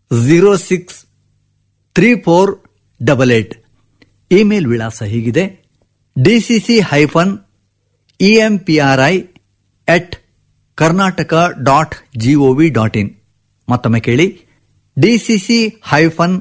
Zero six three four double eight email ವಿಳಾಸ ಹೀಗಿದೆ DCC hyphen EMPRI at Karnataka dot GOV dot in ಮತ್ತೊಮ್ಮೆ ಕೇಳಿ DCC hyphen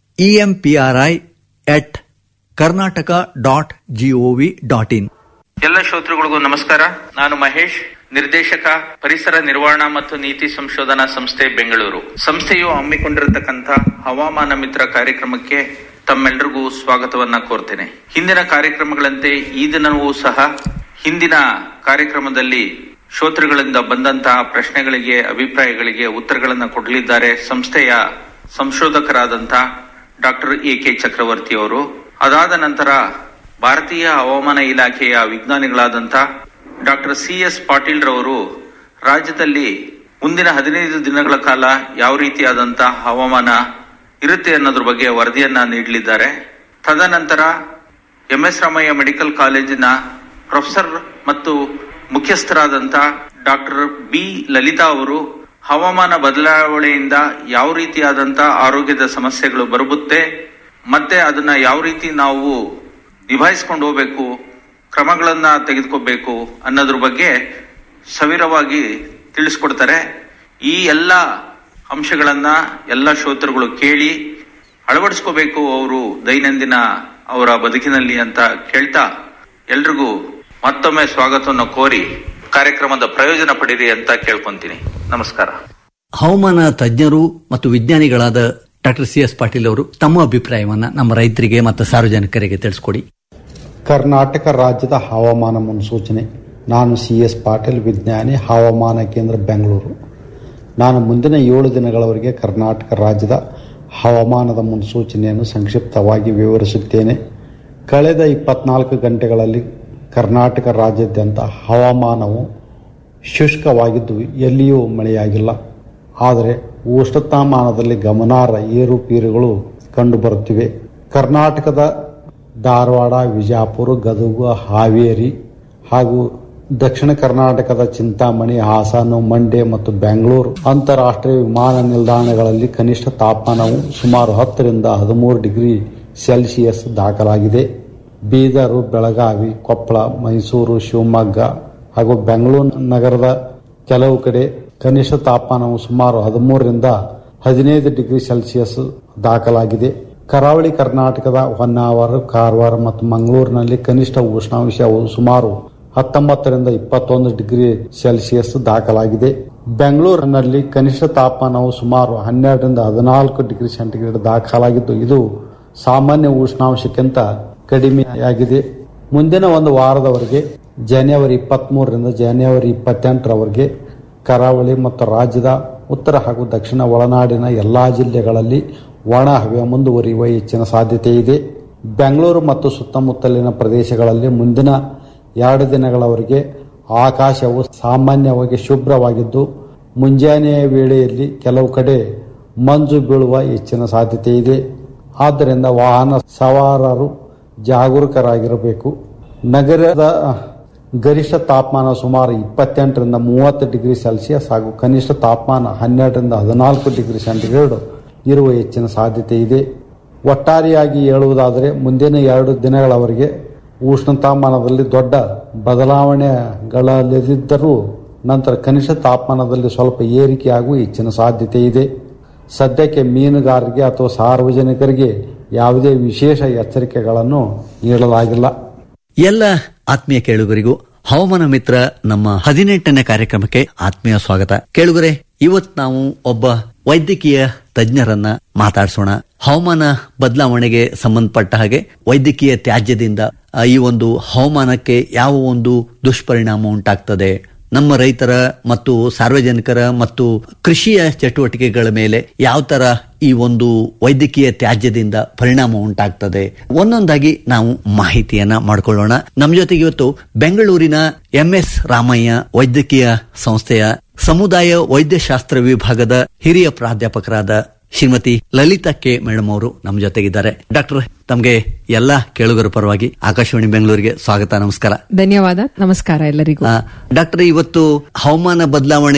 EMPRI at Karnataka dot GOV dot in ಎಲ್ಲ ಶ್ರೋತೃಗಳಿಗೂ ನಮಸ್ಕಾರ ನಾನು ಮಹೇಶ್ ನಿರ್ದೇಶಕ ಪರಿಸರ ನಿರ್ವಹಣಾ ಮತ್ತು ನೀತಿ ಸಂಶೋಧನಾ ಸಂಸ್ಥೆ ಬೆಂಗಳೂರು ಸಂಸ್ಥೆಯು ಹಮ್ಮಿಕೊಂಡಿರತಕ್ಕಂಥ ಹವಾಮಾನ ಮಿತ್ರ ಕಾರ್ಯಕ್ರಮಕ್ಕೆ ತಮ್ಮೆಲ್ಲರಿಗೂ ಸ್ವಾಗತವನ್ನ ಕೋರ್ತೇನೆ ಹಿಂದಿನ ಕಾರ್ಯಕ್ರಮಗಳಂತೆ ಈ ದಿನವೂ ಸಹ ಹಿಂದಿನ ಕಾರ್ಯಕ್ರಮದಲ್ಲಿ ಶ್ರೋತೃಗಳಿಂದ ಬಂದಂತಹ ಪ್ರಶ್ನೆಗಳಿಗೆ ಅಭಿಪ್ರಾಯಗಳಿಗೆ ಉತ್ತರಗಳನ್ನು ಕೊಡಲಿದ್ದಾರೆ ಸಂಸ್ಥೆಯ ಸಂಶೋಧಕರಾದಂತಹ ಡಾಕ್ಟರ್ ಎ ಕೆ ಚಕ್ರವರ್ತಿ ಅವರು ಅದಾದ ನಂತರ ಭಾರತೀಯ ಹವಾಮಾನ ಇಲಾಖೆಯ ವಿಜ್ಞಾನಿಗಳಾದಂಥ ಡಾಕ್ಟರ್ ಸಿ ಎಸ್ ಪಾಟೀಲ್ ರವರು ರಾಜ್ಯದಲ್ಲಿ ಮುಂದಿನ ಹದಿನೈದು ದಿನಗಳ ಕಾಲ ಯಾವ ರೀತಿಯಾದಂತಹ ಹವಾಮಾನ ಇರುತ್ತೆ ಅನ್ನೋದ್ರ ಬಗ್ಗೆ ವರದಿಯನ್ನ ನೀಡಲಿದ್ದಾರೆ ತದನಂತರ ಎಂ ಎಸ್ ರಾಮಯ್ಯ ಮೆಡಿಕಲ್ ಕಾಲೇಜಿನ ಪ್ರೊಫೆಸರ್ ಮತ್ತು ಮುಖ್ಯಸ್ಥರಾದಂಥ ಡಾಕ್ಟರ್ ಬಿ ಲಲಿತಾ ಅವರು ಹವಾಮಾನ ಬದಲಾವಣೆಯಿಂದ ಯಾವ ರೀತಿಯಾದಂಥ ಆರೋಗ್ಯದ ಸಮಸ್ಯೆಗಳು ಬರುತ್ತೆ ಮತ್ತೆ ಅದನ್ನ ಯಾವ ರೀತಿ ನಾವು ನಿಭಾಯಿಸ್ಕೊಂಡು ಹೋಗ್ಬೇಕು ಕ್ರಮಗಳನ್ನ ತೆಗೆದುಕೋಬೇಕು ಅನ್ನೋದ್ರ ಬಗ್ಗೆ ಸವಿರವಾಗಿ ತಿಳಿಸ್ಕೊಡ್ತಾರೆ ಈ ಎಲ್ಲ ಅಂಶಗಳನ್ನ ಎಲ್ಲ ಶ್ರೋತೃಗಳು ಕೇಳಿ ಅಳವಡಿಸ್ಕೋಬೇಕು ಅವರು ದೈನಂದಿನ ಅವರ ಬದುಕಿನಲ್ಲಿ ಅಂತ ಕೇಳ್ತಾ ಎಲ್ರಿಗೂ ಮತ್ತೊಮ್ಮೆ ಸ್ವಾಗತವನ್ನು ಕೋರಿ ಕಾರ್ಯಕ್ರಮದ ಪ್ರಯೋಜನ ಪಡೀರಿ ಅಂತ ಕೇಳ್ಕೊಂತೀನಿ ನಮಸ್ಕಾರ ಹವಾಮಾನ ತಜ್ಞರು ಮತ್ತು ವಿಜ್ಞಾನಿಗಳಾದ ಡಾಕ್ಟರ್ ಸಿ ಎಸ್ ಪಾಟೀಲ್ ಅವರು ತಮ್ಮ ಅಭಿಪ್ರಾಯವನ್ನ ನಮ್ಮ ರೈತರಿಗೆ ಮತ್ತು ಸಾರ್ವಜನಿಕರಿಗೆ ತಿಳಿಸ್ಕೊಡಿ ಕರ್ನಾಟಕ ರಾಜ್ಯದ ಹವಾಮಾನ ಮುನ್ಸೂಚನೆ ನಾನು ಸಿ ಎಸ್ ಪಾಟೀಲ್ ವಿಜ್ಞಾನಿ ಹವಾಮಾನ ಕೇಂದ್ರ ಬೆಂಗಳೂರು ನಾನು ಮುಂದಿನ ಏಳು ದಿನಗಳವರೆಗೆ ಕರ್ನಾಟಕ ರಾಜ್ಯದ ಹವಾಮಾನದ ಮುನ್ಸೂಚನೆಯನ್ನು ಸಂಕ್ಷಿಪ್ತವಾಗಿ ವಿವರಿಸುತ್ತೇನೆ ಕಳೆದ ಇಪ್ಪತ್ನಾಲ್ಕು ಗಂಟೆಗಳಲ್ಲಿ ಕರ್ನಾಟಕ ರಾಜ್ಯಾದ್ಯಂತ ಹವಾಮಾನವು ಶುಷ್ಕವಾಗಿದ್ದು ಎಲ್ಲಿಯೂ ಮಳೆಯಾಗಿಲ್ಲ ಆದರೆ ಉಷ್ಣತಾಮಾನದಲ್ಲಿ ಗಮನಾರ್ಹ ಏರುಪೇರುಗಳು ಕಂಡುಬರುತ್ತಿವೆ ಕರ್ನಾಟಕದ ಧಾರವಾಡ ವಿಜಯಪುರ ಗದಗ ಹಾವೇರಿ ಹಾಗೂ ದಕ್ಷಿಣ ಕರ್ನಾಟಕದ ಚಿಂತಾಮಣಿ ಹಾಸನ ಮಂಡ್ಯ ಮತ್ತು ಬೆಂಗಳೂರು ಅಂತಾರಾಷ್ಟ್ರೀಯ ವಿಮಾನ ನಿಲ್ದಾಣಗಳಲ್ಲಿ ಕನಿಷ್ಠ ತಾಪಮಾನವು ಸುಮಾರು ಹತ್ತರಿಂದ ಹದಿಮೂರು ಡಿಗ್ರಿ ಸೆಲ್ಸಿಯಸ್ ದಾಖಲಾಗಿದೆ ಬೀದರು ಬೆಳಗಾವಿ ಕೊಪ್ಪಳ ಮೈಸೂರು ಶಿವಮೊಗ್ಗ ಹಾಗೂ ಬೆಂಗಳೂರು ನಗರದ ಕೆಲವು ಕಡೆ ಕನಿಷ್ಠ ತಾಪಮಾನವು ಸುಮಾರು ಹದಿಮೂರರಿಂದ ಹದಿನೈದು ಡಿಗ್ರಿ ಸೆಲ್ಸಿಯಸ್ ದಾಖಲಾಗಿದೆ ಕರಾವಳಿ ಕರ್ನಾಟಕದ ಹೊನ್ನಾವರ ಕಾರವಾರ ಮತ್ತು ಮಂಗಳೂರಿನಲ್ಲಿ ಕನಿಷ್ಠ ಉಷ್ಣಾಂಶವು ಸುಮಾರು ಹತ್ತೊಂಬತ್ತರಿಂದ ಇಪ್ಪತ್ತೊಂದು ಡಿಗ್ರಿ ಸೆಲ್ಸಿಯಸ್ ದಾಖಲಾಗಿದೆ ಬೆಂಗಳೂರಿನಲ್ಲಿ ಕನಿಷ್ಠ ತಾಪಮಾನವು ಸುಮಾರು ಹನ್ನೆರಡರಿಂದ ಹದಿನಾಲ್ಕು ಡಿಗ್ರಿ ಸೆಂಟಿಗ್ರೇಡ್ ದಾಖಲಾಗಿದ್ದು ಇದು ಸಾಮಾನ್ಯ ಉಷ್ಣಾಂಶಕ್ಕಿಂತ ಕಡಿಮೆಯಾಗಿದೆ ಮುಂದಿನ ಒಂದು ವಾರದವರೆಗೆ ಜನವರಿ ಇಪ್ಪತ್ಮೂರರಿಂದ ಜನವರಿ ಇಪ್ಪತ್ತೆಂಟರವರೆಗೆ ಕರಾವಳಿ ಮತ್ತು ರಾಜ್ಯದ ಉತ್ತರ ಹಾಗೂ ದಕ್ಷಿಣ ಒಳನಾಡಿನ ಎಲ್ಲಾ ಜಿಲ್ಲೆಗಳಲ್ಲಿ ಒಣ ಹವೆ ಮುಂದುವರಿಯುವ ಹೆಚ್ಚಿನ ಸಾಧ್ಯತೆ ಇದೆ ಬೆಂಗಳೂರು ಮತ್ತು ಸುತ್ತಮುತ್ತಲಿನ ಪ್ರದೇಶಗಳಲ್ಲಿ ಮುಂದಿನ ಎರಡು ದಿನಗಳವರೆಗೆ ಆಕಾಶವು ಸಾಮಾನ್ಯವಾಗಿ ಶುಭ್ರವಾಗಿದ್ದು ಮುಂಜಾನೆಯ ವೇಳೆಯಲ್ಲಿ ಕೆಲವು ಕಡೆ ಮಂಜು ಬೀಳುವ ಹೆಚ್ಚಿನ ಸಾಧ್ಯತೆ ಇದೆ ಆದ್ದರಿಂದ ವಾಹನ ಸವಾರರು ಜಾಗರೂಕರಾಗಿರಬೇಕು ನಗರದ ಗರಿಷ್ಠ ತಾಪಮಾನ ಸುಮಾರು ಇಪ್ಪತ್ತೆಂಟರಿಂದ ಮೂವತ್ತು ಡಿಗ್ರಿ ಸೆಲ್ಸಿಯಸ್ ಹಾಗೂ ಕನಿಷ್ಠ ತಾಪಮಾನ ಹನ್ನೆರಡರಿಂದ ಹದಿನಾಲ್ಕು ಡಿಗ್ರಿ ಸೆಂಟಿಗ್ರೇಡ್ ಇರುವ ಹೆಚ್ಚಿನ ಸಾಧ್ಯತೆ ಇದೆ ಒಟ್ಟಾರೆಯಾಗಿ ಹೇಳುವುದಾದರೆ ಮುಂದಿನ ಎರಡು ದಿನಗಳವರೆಗೆ ಉಷ್ಣತಾಮಾನದಲ್ಲಿ ದೊಡ್ಡ ಬದಲಾವಣೆಗಳಲ್ಲಿದ್ದರೂ ನಂತರ ಕನಿಷ್ಠ ತಾಪಮಾನದಲ್ಲಿ ಸ್ವಲ್ಪ ಏರಿಕೆಯಾಗುವ ಹೆಚ್ಚಿನ ಸಾಧ್ಯತೆ ಇದೆ ಸದ್ಯಕ್ಕೆ ಮೀನುಗಾರರಿಗೆ ಅಥವಾ ಸಾರ್ವಜನಿಕರಿಗೆ ಯಾವುದೇ ವಿಶೇಷ ಎಚ್ಚರಿಕೆಗಳನ್ನು ನೀಡಲಾಗಿಲ್ಲ ಎಲ್ಲ ಆತ್ಮೀಯ ಕೇಳುಗರಿಗೂ ಹವಾಮಾನ ಮಿತ್ರ ನಮ್ಮ ಹದಿನೆಂಟನೇ ಕಾರ್ಯಕ್ರಮಕ್ಕೆ ಆತ್ಮೀಯ ಸ್ವಾಗತ ಕೇಳುಗರೆ ಇವತ್ ನಾವು ಒಬ್ಬ ವೈದ್ಯಕೀಯ ತಜ್ಞರನ್ನ ಮಾತಾಡಿಸೋಣ ಹವಾಮಾನ ಬದಲಾವಣೆಗೆ ಸಂಬಂಧಪಟ್ಟ ಹಾಗೆ ವೈದ್ಯಕೀಯ ತ್ಯಾಜ್ಯದಿಂದ ಆ, ಈ ಒಂದು ಹವಾಮಾನಕ್ಕೆ ಯಾವ ಒಂದು ದುಷ್ಪರಿಣಾಮ ಉಂಟಾಗ್ತದೆ ನಮ್ಮ ರೈತರ ಮತ್ತು ಸಾರ್ವಜನಿಕರ ಮತ್ತು ಕೃಷಿಯ ಚಟುವಟಿಕೆಗಳ ಮೇಲೆ ಯಾವ ತರ ಈ ಒಂದು ವೈದ್ಯಕೀಯ ತ್ಯಾಜ್ಯದಿಂದ ಪರಿಣಾಮ ಉಂಟಾಗ್ತದೆ ಒಂದೊಂದಾಗಿ ನಾವು ಮಾಹಿತಿಯನ್ನ ಮಾಡ್ಕೊಳ್ಳೋಣ ನಮ್ಮ ಜೊತೆಗೆ ಇವತ್ತು ಬೆಂಗಳೂರಿನ ಎಂ ಎಸ್ ರಾಮಯ್ಯ ವೈದ್ಯಕೀಯ ಸಂಸ್ಥೆಯ ಸಮುದಾಯ ವೈದ್ಯಶಾಸ್ತ್ರ ವಿಭಾಗದ ಹಿರಿಯ ಪ್ರಾಧ್ಯಾಪಕರಾದ ಶ್ರೀಮತಿ ಲಲಿತಾ ಕೆ ಮೇಡಮ್ ಅವರು ನಮ್ಮ ಜೊತೆಗಿದ್ದಾರೆ ಡಾಕ್ಟರ್ ತಮಗೆ ಎಲ್ಲ ಕೇಳುಗರ ಪರವಾಗಿ ಆಕಾಶವಾಣಿ ಬೆಂಗಳೂರಿಗೆ ಸ್ವಾಗತ ನಮಸ್ಕಾರ ಧನ್ಯವಾದ ನಮಸ್ಕಾರ ಎಲ್ಲರಿಗೂ ಆ, ಡಾಕ್ಟರ್ ಇವತ್ತು ಹವಾಮಾನ ಬದಲಾವಣೆಗೆ